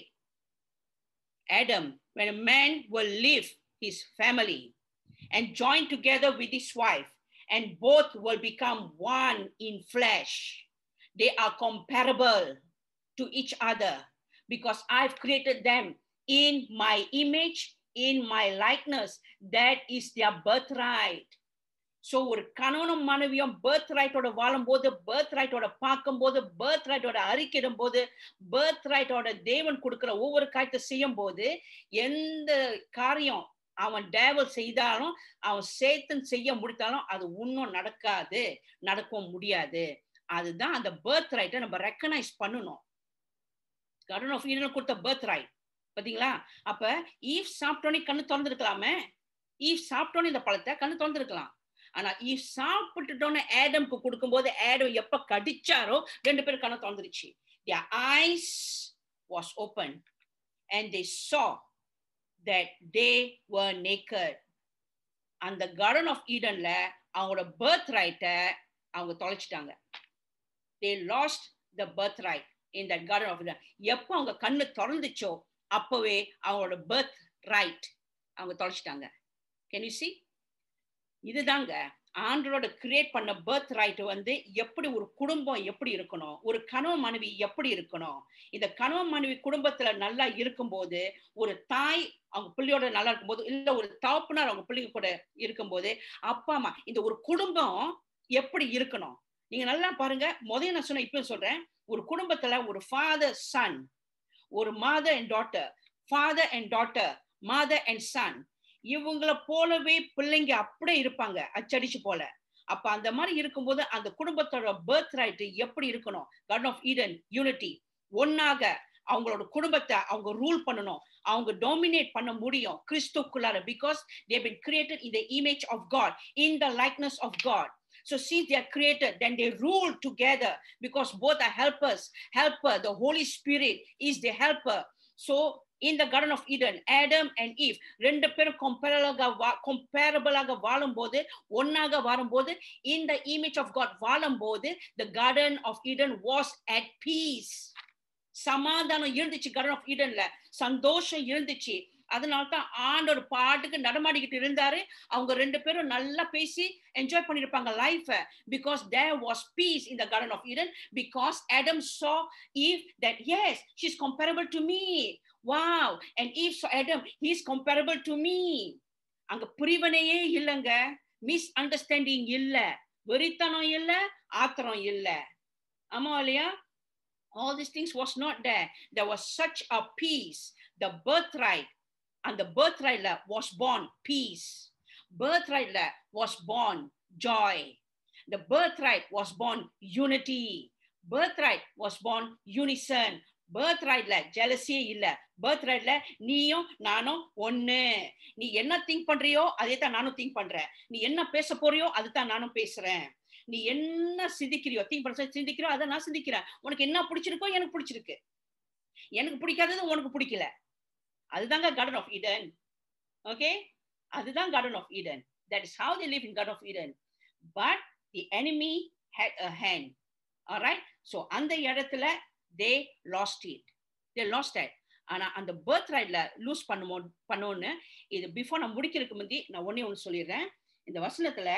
Adam, when a man will leave his family and join together with his wife, and both will become one in flesh, they are comparable to each other because I've created them in my image, in my likeness. That is their birthright. So ஒரு கணவனும் மனைவியும் birth ரைட்டோட வாழும்போது birth ரைட்டோட பார்க்கும்போது birth ரைட்டோட அறிக்கிடும் போது birth ரைட்டோட தேவன் கொடுக்குற ஒவ்வொரு காரியத்தை செய்யும் போது எந்த காரியம் அவன் டேவல் செய்தாலும் அவன் சேத்தன் செய்ய முடித்தாலும் அது இன்னும் நடக்காது நடக்கவும் முடியாது அதுதான் அந்த பேர்த் ரைட்டை நம்ம ரெக்கனைஸ் பண்ணணும் கடன் ஆஃப் ஈடன் கொடுத்த பேர்த் ரைட் பாத்தீங்களா அப்ப ஈவ் சாப்பிட்டோன்னே கண்ணு திறந்துருக்கலாமே ஈவ் சாப்பிட்டோன்னே இந்த பழத்தை கண்ணு திறந்துருக்கலாம் ஆனா ஈவ் சாப்பிட்டுட்டோன்னு ஆடம்க்கு கொடுக்கும்போது ஆடம் எப்ப கடிச்சாரோ ரெண்டு பேரும் கண்ணு திறந்துருச்சு their eyes was open and they saw that they were naked அந்த கார்டன் ஆஃப் ஈடன்ல அவங்களோட பர்த் ரைட்டை அவங்க தொலைச்சிட்டாங்க they lost the birth right in that garden of Eden எப்போ அவங்க கண்ணு திறந்துச்சோ அப்பவே அவங்களோட பர்த் ரைட் அவங்க தொலைச்சிட்டாங்க கேன் யூ சி இதுதாங்க ஆண்டரோட கிரியேட் பண்ண பர்த் ரைட் வந்து எப்படி ஒரு குடும்பம் எப்படி இருக்கணும் ஒரு கணவன் மனைவி எப்படி இருக்கணும் இந்த கணவன் மனைவி குடும்பத்துல நல்லா இருக்கும்போது ஒரு தாய் அவங்க பிள்ளையோட நல்லா இருக்கும்போது இல்ல ஒரு தகப்பனார் அவங்க பிள்ளைங்க கூட இருக்கும்போது அப்பா அம்மா இந்த ஒரு குடும்பம் எப்படி இருக்கணும் நீங்க நல்லா பாருங்க முதல்ல நான் சொன்ன இப்ப சொல்றேன் ஒரு குடும்பத்துல ஒரு ஃபாதர் சன் ஒரு mother and daughter father and daughter mother and son இவங்கள போலவே பிள்ளைங்க அப்படியே இருப்பாங்க அச்சடிச்சு போல அப்ப அந்த மாதிரி இருக்கும்போது அந்த குடும்பத்தோட பர்த் ரைட் எப்படி இருக்கணும் கார்டன் ஆஃப் ஈடன் யூனிட்டி ஒன்னாக அவங்களோட குடும்பத்தை அவங்க ரூல் பண்ணணும் அவங்க டாமினேட் பண்ண முடியும் கிறிஸ்துக்குள்ளார because they been created in the image of God in the likeness of God So since they are created, then they rule together because both are helpers. Helper, the Holy Spirit is the helper. So in the Garden of Eden, Adam and Eve, ரெண்டு பேரும் கம்பேரபிளாக கம்பேரபிளாக வாழும்போது ஒன்னாக வாழும்போது in the image of God வாழும்போது the Garden of Eden was at peace. சமாதானம் இருந்துச்சு garden of ஈடன்ல சந்தோஷம் இருந்துச்சு அதனால தான் ஆண்டோர் பாட்டுக்கு நடமாடிக்கிட்டு இருந்தாரு அவங்க ரெண்டு பேரும் நல்லா பேசி என்ஜாய் பண்ணிருப்பாங்க life because there was peace in the garden of Eden because Adam saw Eve that as she is comparable to me wow and Eve saw Adam he is comparable to me அங்க பிரிவினையே இல்லைங்க miss understanding இல்ல வெறித்தனம் இல்ல ஆத்திரம் இல்ல ஆமா இல்லையா all these things was not there there was such a peace the birthright and the birthright was born peace birthright was born joy the birthright was born unity birthright was born unison birthrightல ஜெலசியே இல்ல birthrightல நீயும் நானும் ஒண்ணு நீ என்ன think பண்றியோ அதே தான் நானும் think பண்றேன் நீ என்ன பேச போறியோ அதுதான் நானும் பேசுறேன் நீ என்ன சிந்திக்கிறியோ திங்க் பண்ண சிந்திக்கிறியோ அதை நான் சிந்திக்கிறேன் உனக்கு என்ன பிடிச்சிருக்கோ எனக்கு பிடிச்சிருக்கு எனக்கு பிடிக்காதது உனக்கு பிடிக்கல அதுதாங்க கார்டன் ஆஃப் ஈடன் ஓகே அதுதான் garden of Eden that is how they live in garden of Eden but the enemy had a hand alright so அந்த இடத்துல they lost it they lost it ஆனா அந்த பர்த் ரைட்ல loose பண்ணுமோ பண்ணோன்னு இது before நான் முடிக்கிறதுக்கு முந்தி நான் ஒன்னே ஒன்று சொல்லிடுறேன் இந்த வசனத்துல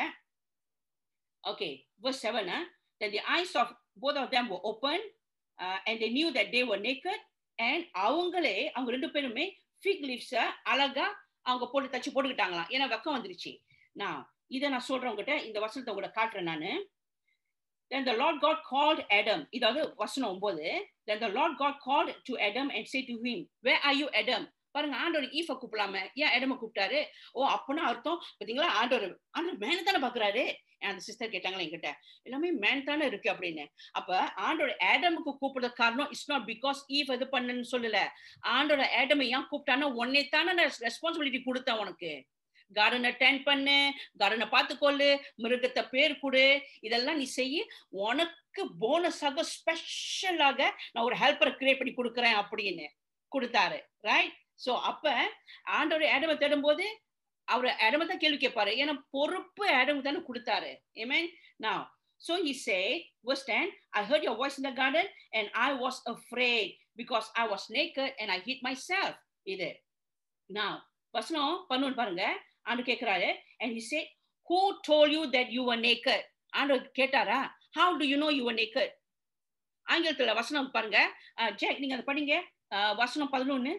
okay verse 7 uh, that the eyes of both of them were open uh, and they knew that they were naked and அவங்களே அவங்க ரெண்டு பேருமே ஃபிக் லீவ்ஸ அழகா அவங்க போட்டு தச்சு போட்டுக்கிட்டாங்களாம் ஏன்னா வெக்கம் வந்துருச்சு நான் இதை நான் சொல்றேன் உங்ககிட்ட இந்த வசனத்தை உங்கள்கிட்ட காட்டுறேன் நானு Then the Lord God called Adam. இதாவது வசனம் ஒன்பது Then the Lord God called to Adam and said to him, Where are you, Adam? பாருங்க ஆண்டவர் ஈஃப கூப்பிடலாம ஏன் இடம கூப்பிட்டாரு ஓ அப்பனா அர்த்தம் பாத்தீங்களா ஆண்டவர் ஆண்டவர் மேன தானே பாக்குறாரு அந்த சிஸ்டர் கேட்டாங்களா என்கிட்ட எல்லாமே மேன் தானே இருக்கு அப்படின்னு அப்ப ஆண்டோட ஆடமுக்கு கூப்பிடுற காரணம் இட்ஸ் நாட் பிகாஸ் ஈஃப் இது பண்ணுன்னு சொல்லல ஆண்டோட ஆடம் ஏன் கூப்பிட்டானா உன்னை தானே நான் ரெஸ்பான்சிபிலிட்டி கொடுத்தேன் உனக்கு கார்டனை டென் பண்ணு கார்டனை பார்த்துக்கொள்ளு மிருகத்தை பேர் கொடு இதெல்லாம் நீ செய்ய உனக்கு போனஸாக ஸ்பெஷலாக நான் ஒரு ஹெல்ப்பரை கிரியேட் பண்ணி கொடுக்குறேன் அப்படின்னு கொடுத்தாரு ரைட் சோ அப்ப ஆண்டோட இடமை தேடும் போது அவர் இடமை தான் கேள்வி கேட்பாரு ஏன்னா பொறுப்பு இடம் தானே கொடுத்தாரு ஏமேன் நான் So he said, verse 10, I heard your voice in the garden and I was afraid because I was naked and I hid myself. இது now வசனம் பண்ணுன்னு பாருங்க ஆண்டு கேட்கிறாரு and he said, who told you that you were naked? ஆண்டு கேட்டாரா how do you know you were naked? ஆங்கிலத்துல வசனம் பாருங்க ஜெக் நீங்க அதை படிங்க வசனம் பதினொன்னு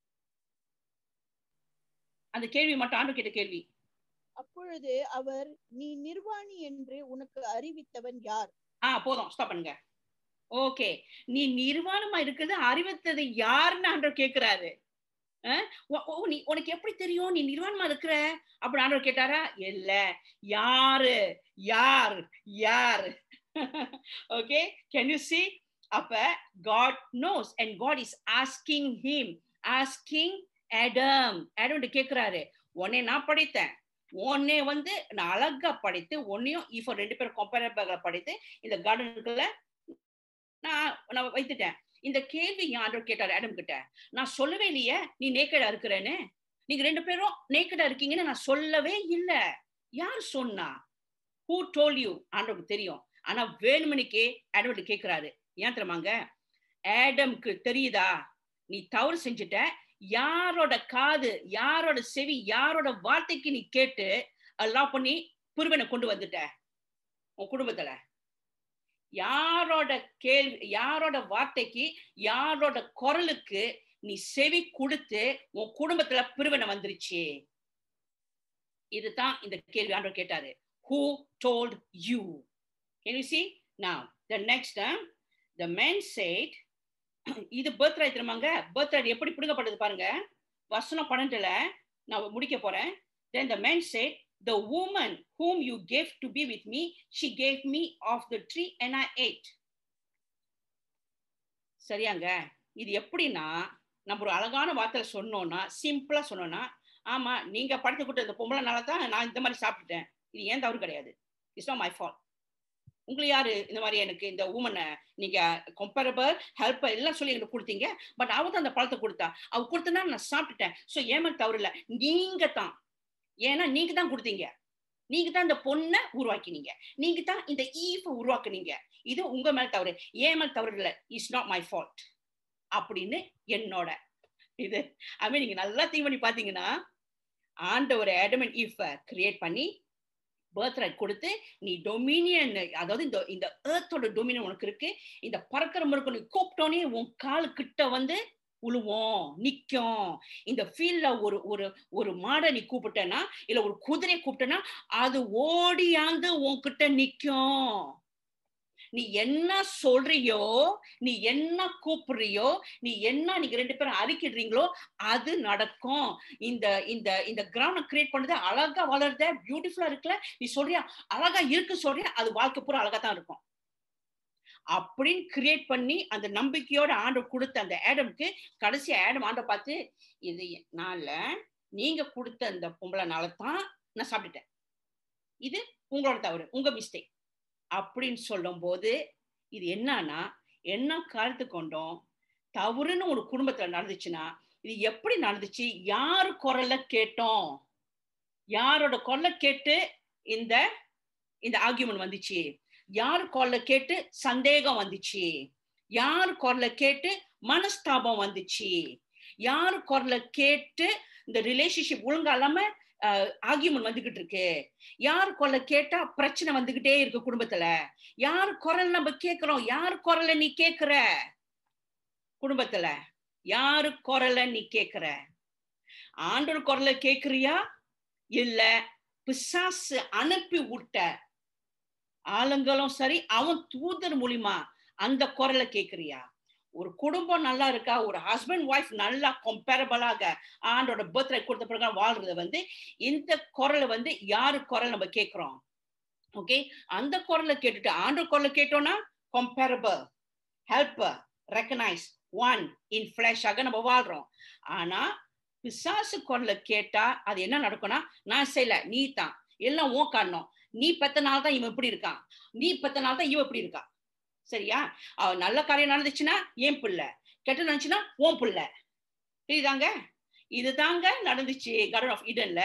அந்த கேள்வி மட்டும் ஆண்டு கேட்ட கேள்வி அப்பொழுது அவர் நீ நிர்வாணி என்று உனக்கு அறிவித்தவன் யார் ஆ போதும் ஸ்டாப் பண்ணுங்க ஓகே நீ நிர்வாணமா இருக்கிறது அறிவித்தது யாருன்னு ஆண்டவர் கேக்குறாரு நீ உனக்கு எப்படி தெரியும் நீ நிர்வாணமா இருக்கிற அப்படி ஆண்டவர் கேட்டாரா இல்ல யாரு யார் யார் ஓகே கேன் யூ சி அப்ப God knows and God is asking him asking Adam Adam கேக்குறாரு உன்னை நான் படைத்தேன் உன்னை வந்து நான் அழகா படைத்து உன்னையும் இப்போ ரெண்டு பேரும் கம்பேரபிளா படைத்து இந்த கார்டனுக்குள்ள நான் நான் வைத்துட்டேன் இந்த கேள்வி என் ஆண்டவர் கேட்டாரு ஆடம் கிட்ட நான் சொல்லவே இல்லையே நீ நேக்கடா இருக்கிறேன்னு நீங்க ரெண்டு பேரும் நேக்கடா இருக்கீங்கன்னு நான் சொல்லவே இல்லை யார் சொன்னா ஹூ டோல் யூ ஆண்டவருக்கு தெரியும் ஆனா வேணுமணிக்கே ஆடவர்ட் கேட்கிறாரு ஏன் தெரியுமாங்க ஆடம்க்கு தெரியுதா நீ தவறு செஞ்சுட்ட யாரோட காது யாரோட செவி யாரோட வார்த்தைக்கு நீ கேட்டு எல்லாம் பண்ணி புருவனை கொண்டு வந்துட்ட உன் குடும்பத்துல யாரோட கேள்வி யாரோட வார்த்தைக்கு யாரோட குரலுக்கு நீ செவி கொடுத்து உன் குடும்பத்துல பிரிவினை வந்துருச்சு இதுதான் இந்த கேள்வி ஆண்டவர் கேட்டாரு who told you can you see now the next uh, the man said இது பர்த் ரைட் தெரியுமாங்க பர்த் ரைட் எப்படி பிடுங்கப்படுது பாருங்க வசனம் பன்னெண்டுல நான் முடிக்க போறேன் then the man said the woman whom you gave to be with me she gave me of the tree and i ate சரியாங்க இது எப்படின்னா நம்ம ஒரு அழகான வார்த்தையில சொன்னோம்னா சிம்பிளா சொன்னோம்னா ஆமா நீங்க படுத்து கொடுத்த இந்த பொம்பளைனால தான் நான் இந்த மாதிரி சாப்பிட்டுட்டேன் இது ஏன் தவறு கிடையாது இட்ஸ் நாட் மை ஃபால்ட் உங்களுக்கு யாரு இந்த மாதிரி எனக்கு இந்த உமனை நீங்க கம்பேரபிள் ஹெல்ப்பர் எல்லாம் சொல்லி எனக்கு கொடுத்தீங்க பட் அவ தான் அந்த பழத்தை கொடுத்தா அவ கொடுத்தனா நான் சாப்பிட்டுட்டேன் ஸோ ஏமல் தவறு இல்லை நீங்க தான் ஏன்னா நீங்க தான் கொடுத்தீங்க நீங்க தான் இந்த பொண்ணை உருவாக்கினீங்க நீங்க தான் இந்த ஈஃபை உருவாக்குனீங்க இது உங்க மேல தவறு ஏன் மேல் தவறு இல்லை இட்ஸ் நாட் மை ஃபால்ட் அப்படின்னு என்னோட இது ஐ மீன் நீங்க நல்லா திங்க் பண்ணி பாத்தீங்கன்னா ஆண்டவர் ஆடமன் ஈஃப கிரியேட் பண்ணி பர்த் ரைட் கொடுத்து நீ டொமினியன் அதாவது இந்த இந்த ஏர்த்தோட டொமினியன் உனக்கு இருக்கு இந்த பறக்கிற முறுக்கு நீ கூப்பிட்டோன்னே உன் காலு கிட்ட வந்து உழுவோம் நிக்கும் இந்த ஃபீல்ட்ல ஒரு ஒரு ஒரு மாடை நீ கூப்பிட்டேன்னா இல்ல ஒரு குதிரையை கூப்பிட்டேன்னா அது ஓடியாந்து உன்கிட்ட நிக்கும் நீ என்ன சொல்றியோ நீ என்ன கூப்பிடுறியோ நீ என்ன நீங்க ரெண்டு பேரும் அறிக்கிடுறீங்களோ அது நடக்கும் இந்த இந்த இந்த கிரவுண்ட் கிரியேட் பண்ணது அழகா வளருத பியூட்டிஃபுல்லா இருக்குல்ல நீ சொல்றியா அழகா இருக்கு சொல்றியா அது வாழ்க்கை பூரா அழகா தான் இருக்கும் அப்படின்னு கிரியேட் பண்ணி அந்த நம்பிக்கையோட ஆண்டு கொடுத்த அந்த ஆடம்க்கு கடைசி ஆடம் ஆண்டை பார்த்து இது நான்ல நீங்க கொடுத்த அந்த பொம்பளைனால தான் நான் சாப்பிட்டுட்டேன் இது உங்களோட தவறு உங்க மிஸ்டேக் அப்படின்னு சொல்லும் போது இது என்னன்னா என்ன கருத்து கொண்டோம் தவறுன்னு ஒரு குடும்பத்துல நடந்துச்சுன்னா இது எப்படி நடந்துச்சு யாரு குரல்ல கேட்டோம் யாரோட குரலை கேட்டு இந்த இந்த ஆர்கியூமெண்ட் வந்துச்சு யாரு குரலை கேட்டு சந்தேகம் வந்துச்சு யாரு குரலை கேட்டு மனஸ்தாபம் வந்துச்சு யாரு குரலை கேட்டு இந்த ரிலேஷன்ஷிப் ஒழுங்கா இல்லாம ஆர்கியூமெண்ட் வந்துகிட்டு இருக்கு யார் குரலை கேட்டா பிரச்சனை வந்துகிட்டே இருக்கு குடும்பத்துல யார் குரல் நம்ம கேக்குறோம் யார் குரலை நீ கேக்குற குடும்பத்துல யாரு குரலை நீ கேக்குற ஆண்டோர் குரலை கேக்குறியா இல்ல பிசாசு அனுப்பி விட்ட ஆளுங்களும் சரி அவன் தூதர் மூலியமா அந்த குரலை கேக்குறியா ஒரு குடும்பம் நல்லா இருக்கா ஒரு ஹஸ்பண்ட் ஒய்ஃப் நல்லா கம்பேரபிளாக ஆண்டோட பர்த்டே கொடுத்த பிரகாரம் வாழ்றது வந்து இந்த குரலை வந்து யாரு குரல் நம்ம கேட்கிறோம் ஓகே அந்த குரலை கேட்டுட்டு ஆண்டோட குரலை கேட்டோம்னா comparable helper recognise one in ஃபிளாஷாக நம்ம வாழ்றோம் ஆனா பிசாசு குரலை கேட்டா அது என்ன நடக்கும்னா நான் செய்யல நீ தான் எல்லாம் ஓ காரணம் நீ பத்த நாள் தான் இவன் இப்படி இருக்கான் நீ பத்த நாள் தான் இவன் இப்படி இருக்கா சரியா அவ நல்ல காரியம் நடந்துச்சுன்னா ஏன் பிள்ளை கெட்ட நடந்துச்சுன்னா ஓன் பிள்ளை புரியுதாங்க இதுதாங்க நடந்துச்சு கார்டன் ஆஃப் இடன்ல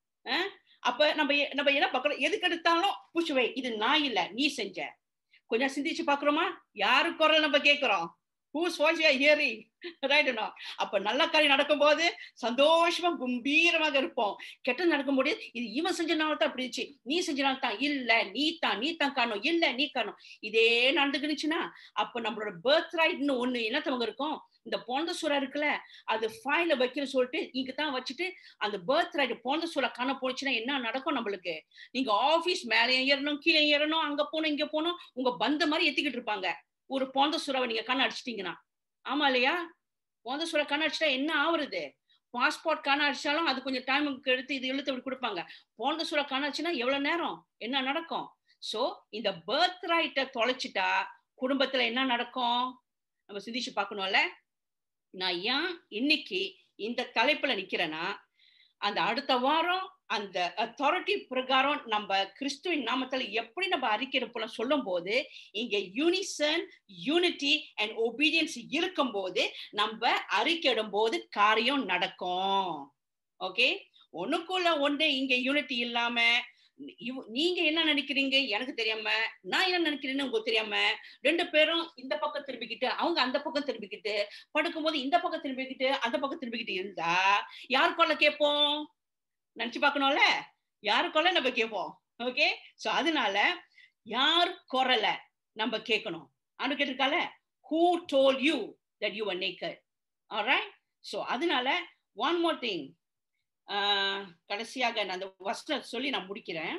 அப்ப நம்ம நம்ம என்ன பாக்குறோம் எதுக்கு எடுத்தாலும் புஷுவை இது நான் இல்ல நீ செஞ்ச கொஞ்சம் சிந்திச்சு பாக்குறோமா யாரு குரல் நம்ம கேக்குறோம் ஹூஸ் வாட்ச் ஹியரிங் ரைட் அப்ப நல்ல காரியம் நடக்கும் போது சந்தோஷமா கம்பீரமாக இருப்போம் கெட்டது நடக்கும் போது இது இவன் செஞ்சனால தான் அப்படி இருந்துச்சு நீ செஞ்சனால தான் இல்ல நீ தான் நீ தான் காணும் இல்ல நீ காணும் இதே நடந்துக்கிடுச்சுன்னா அப்ப நம்மளோட பர்த் ரைட்னு ஒண்ணு என்னத்தவங்க இருக்கும் இந்த போந்த சூறா இருக்குல்ல அது ஃபைல வைக்கிற சொல்லிட்டு இங்க தான் வச்சுட்டு அந்த பர்த் ரைட் போந்த சூறா காண போச்சுன்னா என்ன நடக்கும் நம்மளுக்கு நீங்க ஆபீஸ் மேலே ஏறணும் கீழே ஏறணும் அங்க போகணும் இங்க போகணும் உங்க பந்த மாதிரி எத்திக்கிட்டு இருப்பாங்க ஒரு போந்த சுறாவை நீங்க கண் அடிச்சிட்டீங்கன்னா ஆமா இல்லையா போந்த சுறா கண் அடிச்சிட்டா என்ன ஆகுறது பாஸ்போர்ட் கண் அடிச்சாலும் அது கொஞ்சம் டைமுக்கு எடுத்து இது இழுத்து அப்படி கொடுப்பாங்க போந்த சுறா கண் அடிச்சுன்னா எவ்வளவு நேரம் என்ன நடக்கும் சோ இந்த பர்த் ரைட்டை தொலைச்சிட்டா குடும்பத்துல என்ன நடக்கும் நம்ம சிந்திச்சு பார்க்கணும்ல நான் ஏன் இன்னைக்கு இந்த தலைப்புல நிக்கிறேன்னா அந்த அடுத்த வாரம் அந்த அத்தாரிட்டி பிரகாரம் நம்ம கிறிஸ்துவின் நாமத்துல எப்படி நம்ம அறிக்கை சொல்லும் போது இங்க யூனிசன் யூனிட்டி அண்ட் ஒபீடியன்ஸ் இருக்கும் போது நம்ம அறிக்கையிடும் போது காரியம் நடக்கும் ஓகே உனக்குள்ள ஒன்று இங்க யூனிட்டி இல்லாம இவ- நீங்க என்ன நினைக்கிறீங்க எனக்கு தெரியாம நான் என்ன நினைக்கிறேன்னு உங்களுக்கு தெரியாம ரெண்டு பேரும் இந்த பக்கம் திரும்பிக்கிட்டு அவங்க அந்த பக்கம் திரும்பிக்கிட்டு படுக்கும்போது இந்த பக்கம் திரும்பிக்கிட்டு அந்த பக்கம் திரும்பிக்கிட்டு இருந்தா யார் கொள்ள கேட்போம் நினைச்சு பார்க்கணும்ல யாரு கொள்ள நம்ம கேட்போம் ஓகே சோ அதனால யார் குரல நம்ம கேட்கணும் அனு கேட்டிருக்கால who told you that you are naked alright so அதனால ஒன் மோர் திங் கடைசியாக நான் அந்த வசனம் சொல்லி நான் முடிக்கிறேன்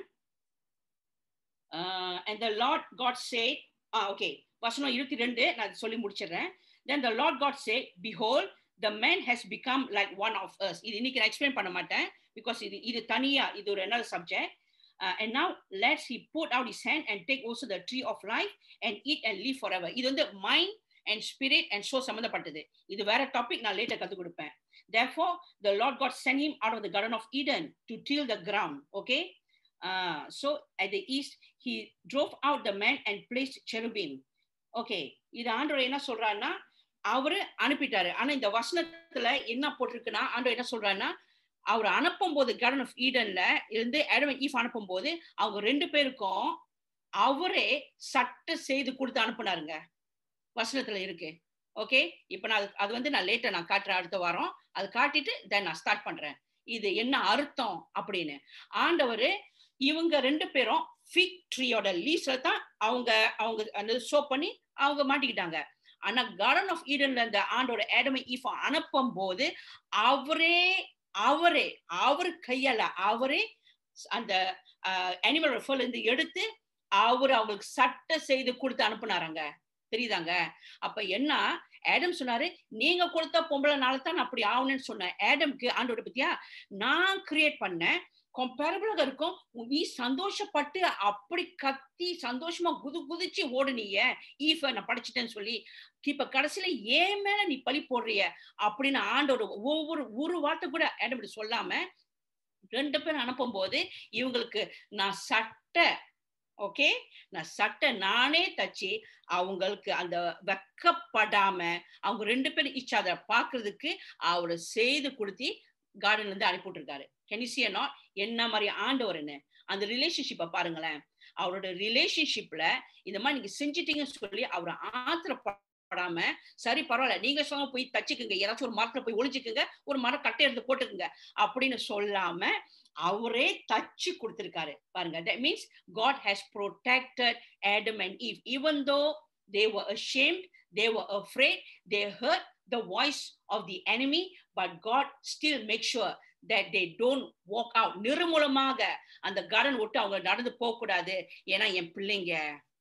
and the Lord God say ah okay வசனம் இருபத்தி ரெண்டு நான் அதை சொல்லி முடிச்சிடுறேன் then the Lord God say behold the man has become like one of us இது இன்னைக்கு நான் எக்ஸ்பிளைன் பண்ண மாட்டேன் பிகாஸ் இது இது தனியா இது ஒரு என்ன subject and now let's he put out his hand and take also the tree of life and eat and live forever இது வந்து mind and spirit and soul சம்மந்தப்பட்டது இது வேற டாபிக் நான் லேட்டர் கற்றுக் கொடுப்பேன் therefore the lord god sent him out of the garden of eden to till the ground okay uh, so at the east he drove out the man and placed cherubim okay இது ஆண்டவர் என்ன சொல்றாருன்னா அவரு அனுப்பிட்டாரு ஆனா இந்த வசனத்துல என்ன போட்டிருக்குன்னா ஆண்டவர் என்ன சொல்றாருன்னா அவர் அனுப்பும் போது கார்டன் ஆஃப் ஈடன்ல இருந்து ஆடம் ஈஃப் அனுப்பும் போது அவங்க ரெண்டு பேருக்கும் அவரே சட்ட செய்து கொடுத்து அனுப்புனாருங்க வசனத்துல இருக்கு ஓகே இப்போ நான் அது- அது வந்து நான் லேட்டர் நான் காட்டுறேன் அடுத்த வாரம் அது காட்டிட்டு தென் நான் ஸ்டார்ட் பண்றேன் இது என்ன அர்த்தம் அப்படின்னு ஆண்டவர் இவங்க ரெண்டு பேரும் ஃபிக் ட்ரீயோட லீஸ்ல தான் அவங்க அவங்க அந்த ஷோ பண்ணி அவங்க மாட்டிக்கிட்டாங்க ஆனா கார்டன் ஆஃப் ஈடன்ல இந்த ஆண்டோட ஏடமை ஈஃபா அனுப்பும் போது அவரே அவரே அவர் கையால அவரே அந்த அனிமல் ரெஃபர்ல இருந்து எடுத்து அவர் அவங்களுக்கு சட்டை செய்து கொடுத்து அனுப்புனாராங்க தெரியுதாங்க அப்ப என்ன ஆடம் சொன்னாரு நீங்க கொடுத்த பொம்பளைனால தான் நான் அப்படி ஆகணும்னு சொன்னேன் ஆடம்க்கு ஆண்டோட பத்தியா நான் கிரியேட் பண்ணேன் கம்பேரபிளாக இருக்கும் நீ சந்தோஷப்பட்டு அப்படி கத்தி சந்தோஷமா குது குதிச்சு ஓடுனீங்க ஈஃப நான் படிச்சிட்டேன்னு சொல்லி இப்ப கடைசியில ஏன் மேல நீ பழி போடுறிய அப்படின்னு ஆண்டோட ஒவ்வொரு ஒரு வார்த்தை கூட ஆடம் இப்படி சொல்லாம ரெண்டு பேரும் அனுப்பும் போது இவங்களுக்கு நான் சட்டை ஓகே நான் சட்டை நானே தச்சு அவங்களுக்கு அந்த வெக்கப்படாம அவங்க ரெண்டு பேரும் இச்ச அதை பாக்குறதுக்கு அவரை செய்து கொடுத்தி கார்டன்ல இருந்து அனுப்பி விட்டுருக்காரு கெனிசியனோ என்ன மாதிரி ஆண்டவர்னு அந்த ரிலேஷன்ஷிப்பை பாருங்களேன் அவரோட ரிலேஷன்ஷிப்ல இந்த மாதிரி நீங்க செஞ்சிட்டீங்கன்னு சொல்லி அவர் ஆத்திரப்படாம சரி பரவாயில்ல நீங்க சொன்ன போய் தச்சுக்குங்க ஏதாச்சும் ஒரு மரத்துல போய் ஒளிஞ்சுக்குங்க ஒரு மரம் கட்டை எடுத்து போட்டுக்குங்க அப்படின்னு சொல்லாம அவரே தச்சு கொடுத்திருக்காரு பாருங்க that means god has protected adam and eve even though they were ashamed they were afraid they heard the voice of the enemy but god still make sure that they don't walk out நிர்மூலமாக அந்த garden விட்டு அவங்க நடந்து போக கூடாது ஏன்னா என் பிள்ளைங்க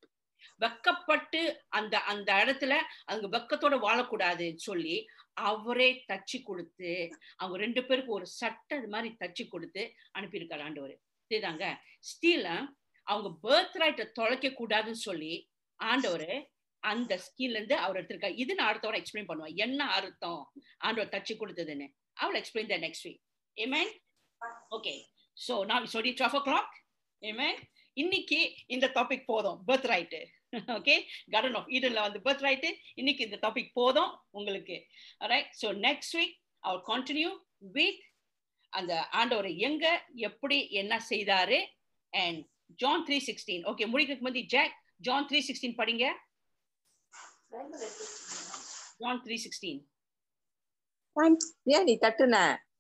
வெக்கப்பட்டு அந்த அந்த இடத்துல அவங்க வெக்கத்தோட வாழக்கூடாதுன்னு சொல்லி அவரே தச்சு கொடுத்து அவங்க ரெண்டு பேருக்கு ஒரு சட்டை இது மாதிரி தச்சு கொடுத்து அனுப்பியிருக்காரு ஆண்டவர் இதுதாங்க ஸ்டீல அவங்க பர்த் ரைட்டை தொலைக்க கூடாதுன்னு சொல்லி ஆண்டவர் அந்த ஸ்கீல்ல இருந்து அவர் எடுத்திருக்காரு இது நான் அடுத்த வாரம் எக்ஸ்பிளைன் பண்ணுவேன் என்ன அர்த்தம் ஆண்டவர் தச்சு கொடுத்ததுன்னு அவள் explain the next week amen okay so நான் சொல்லி டுவெல் ஓ கிளாக் ஏமேன் இன்னைக்கு இந்த டாபிக் போதும் birth right okay garden of ஈடன்ல வந்து பர்த் ரைட்டு இன்னைக்கு இந்த டாபிக் போதும் உங்களுக்கு ரைட் ஸோ நெக்ஸ்ட் வீக் அவர் கண்டினியூ வித் அந்த ஆண்டவர் எங்க எப்படி என்ன செய்தாரு and John three sixteen okay முடிக்கிறதுக்கு முந்தி ஜாக் ஜான் த்ரீ சிக்ஸ்டீன் படிங்க ஜான் த்ரீ சிக்ஸ்டீன் ஏன் நீ தட்டுன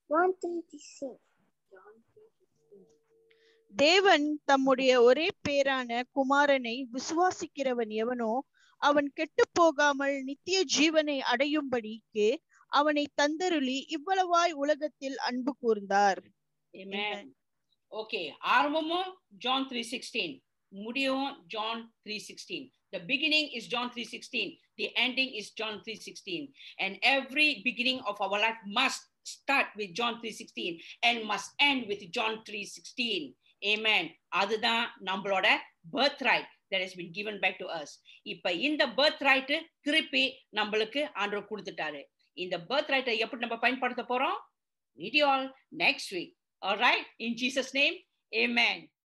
தேவன் தம்முடைய ஒரே பேரான குமாரனை விசுவாசிக்கிறவன் எவனோ அவன் கெட்டு போகாமல் நித்திய ஜீவனை அடையும்படிக்கு அவனை தந்தருளி இவ்வளவாய் உலகத்தில் அன்பு கூர்ந்தார் Amen. ஓகே ஆரம்பமும் ஜான் த்ரீ சிக்ஸ்டீன் முடியவும் John three sixteen The beginning is John 3:16. The ending is John 3:16. And every beginning of our life must start with John 3:16 and must end with John 3:16. Amen. அதுதான் நம்மளோட birth right that has been given back to us. இப்ப இந்த birth right திருப்பி நம்மளுக்கு ஆண்டவர் கொடுத்துட்டாரு. இந்த birth right எப்படி நம்ம பயன்படுத்த போறோம்? Meet you all next week. All right. In Jesus' name, amen.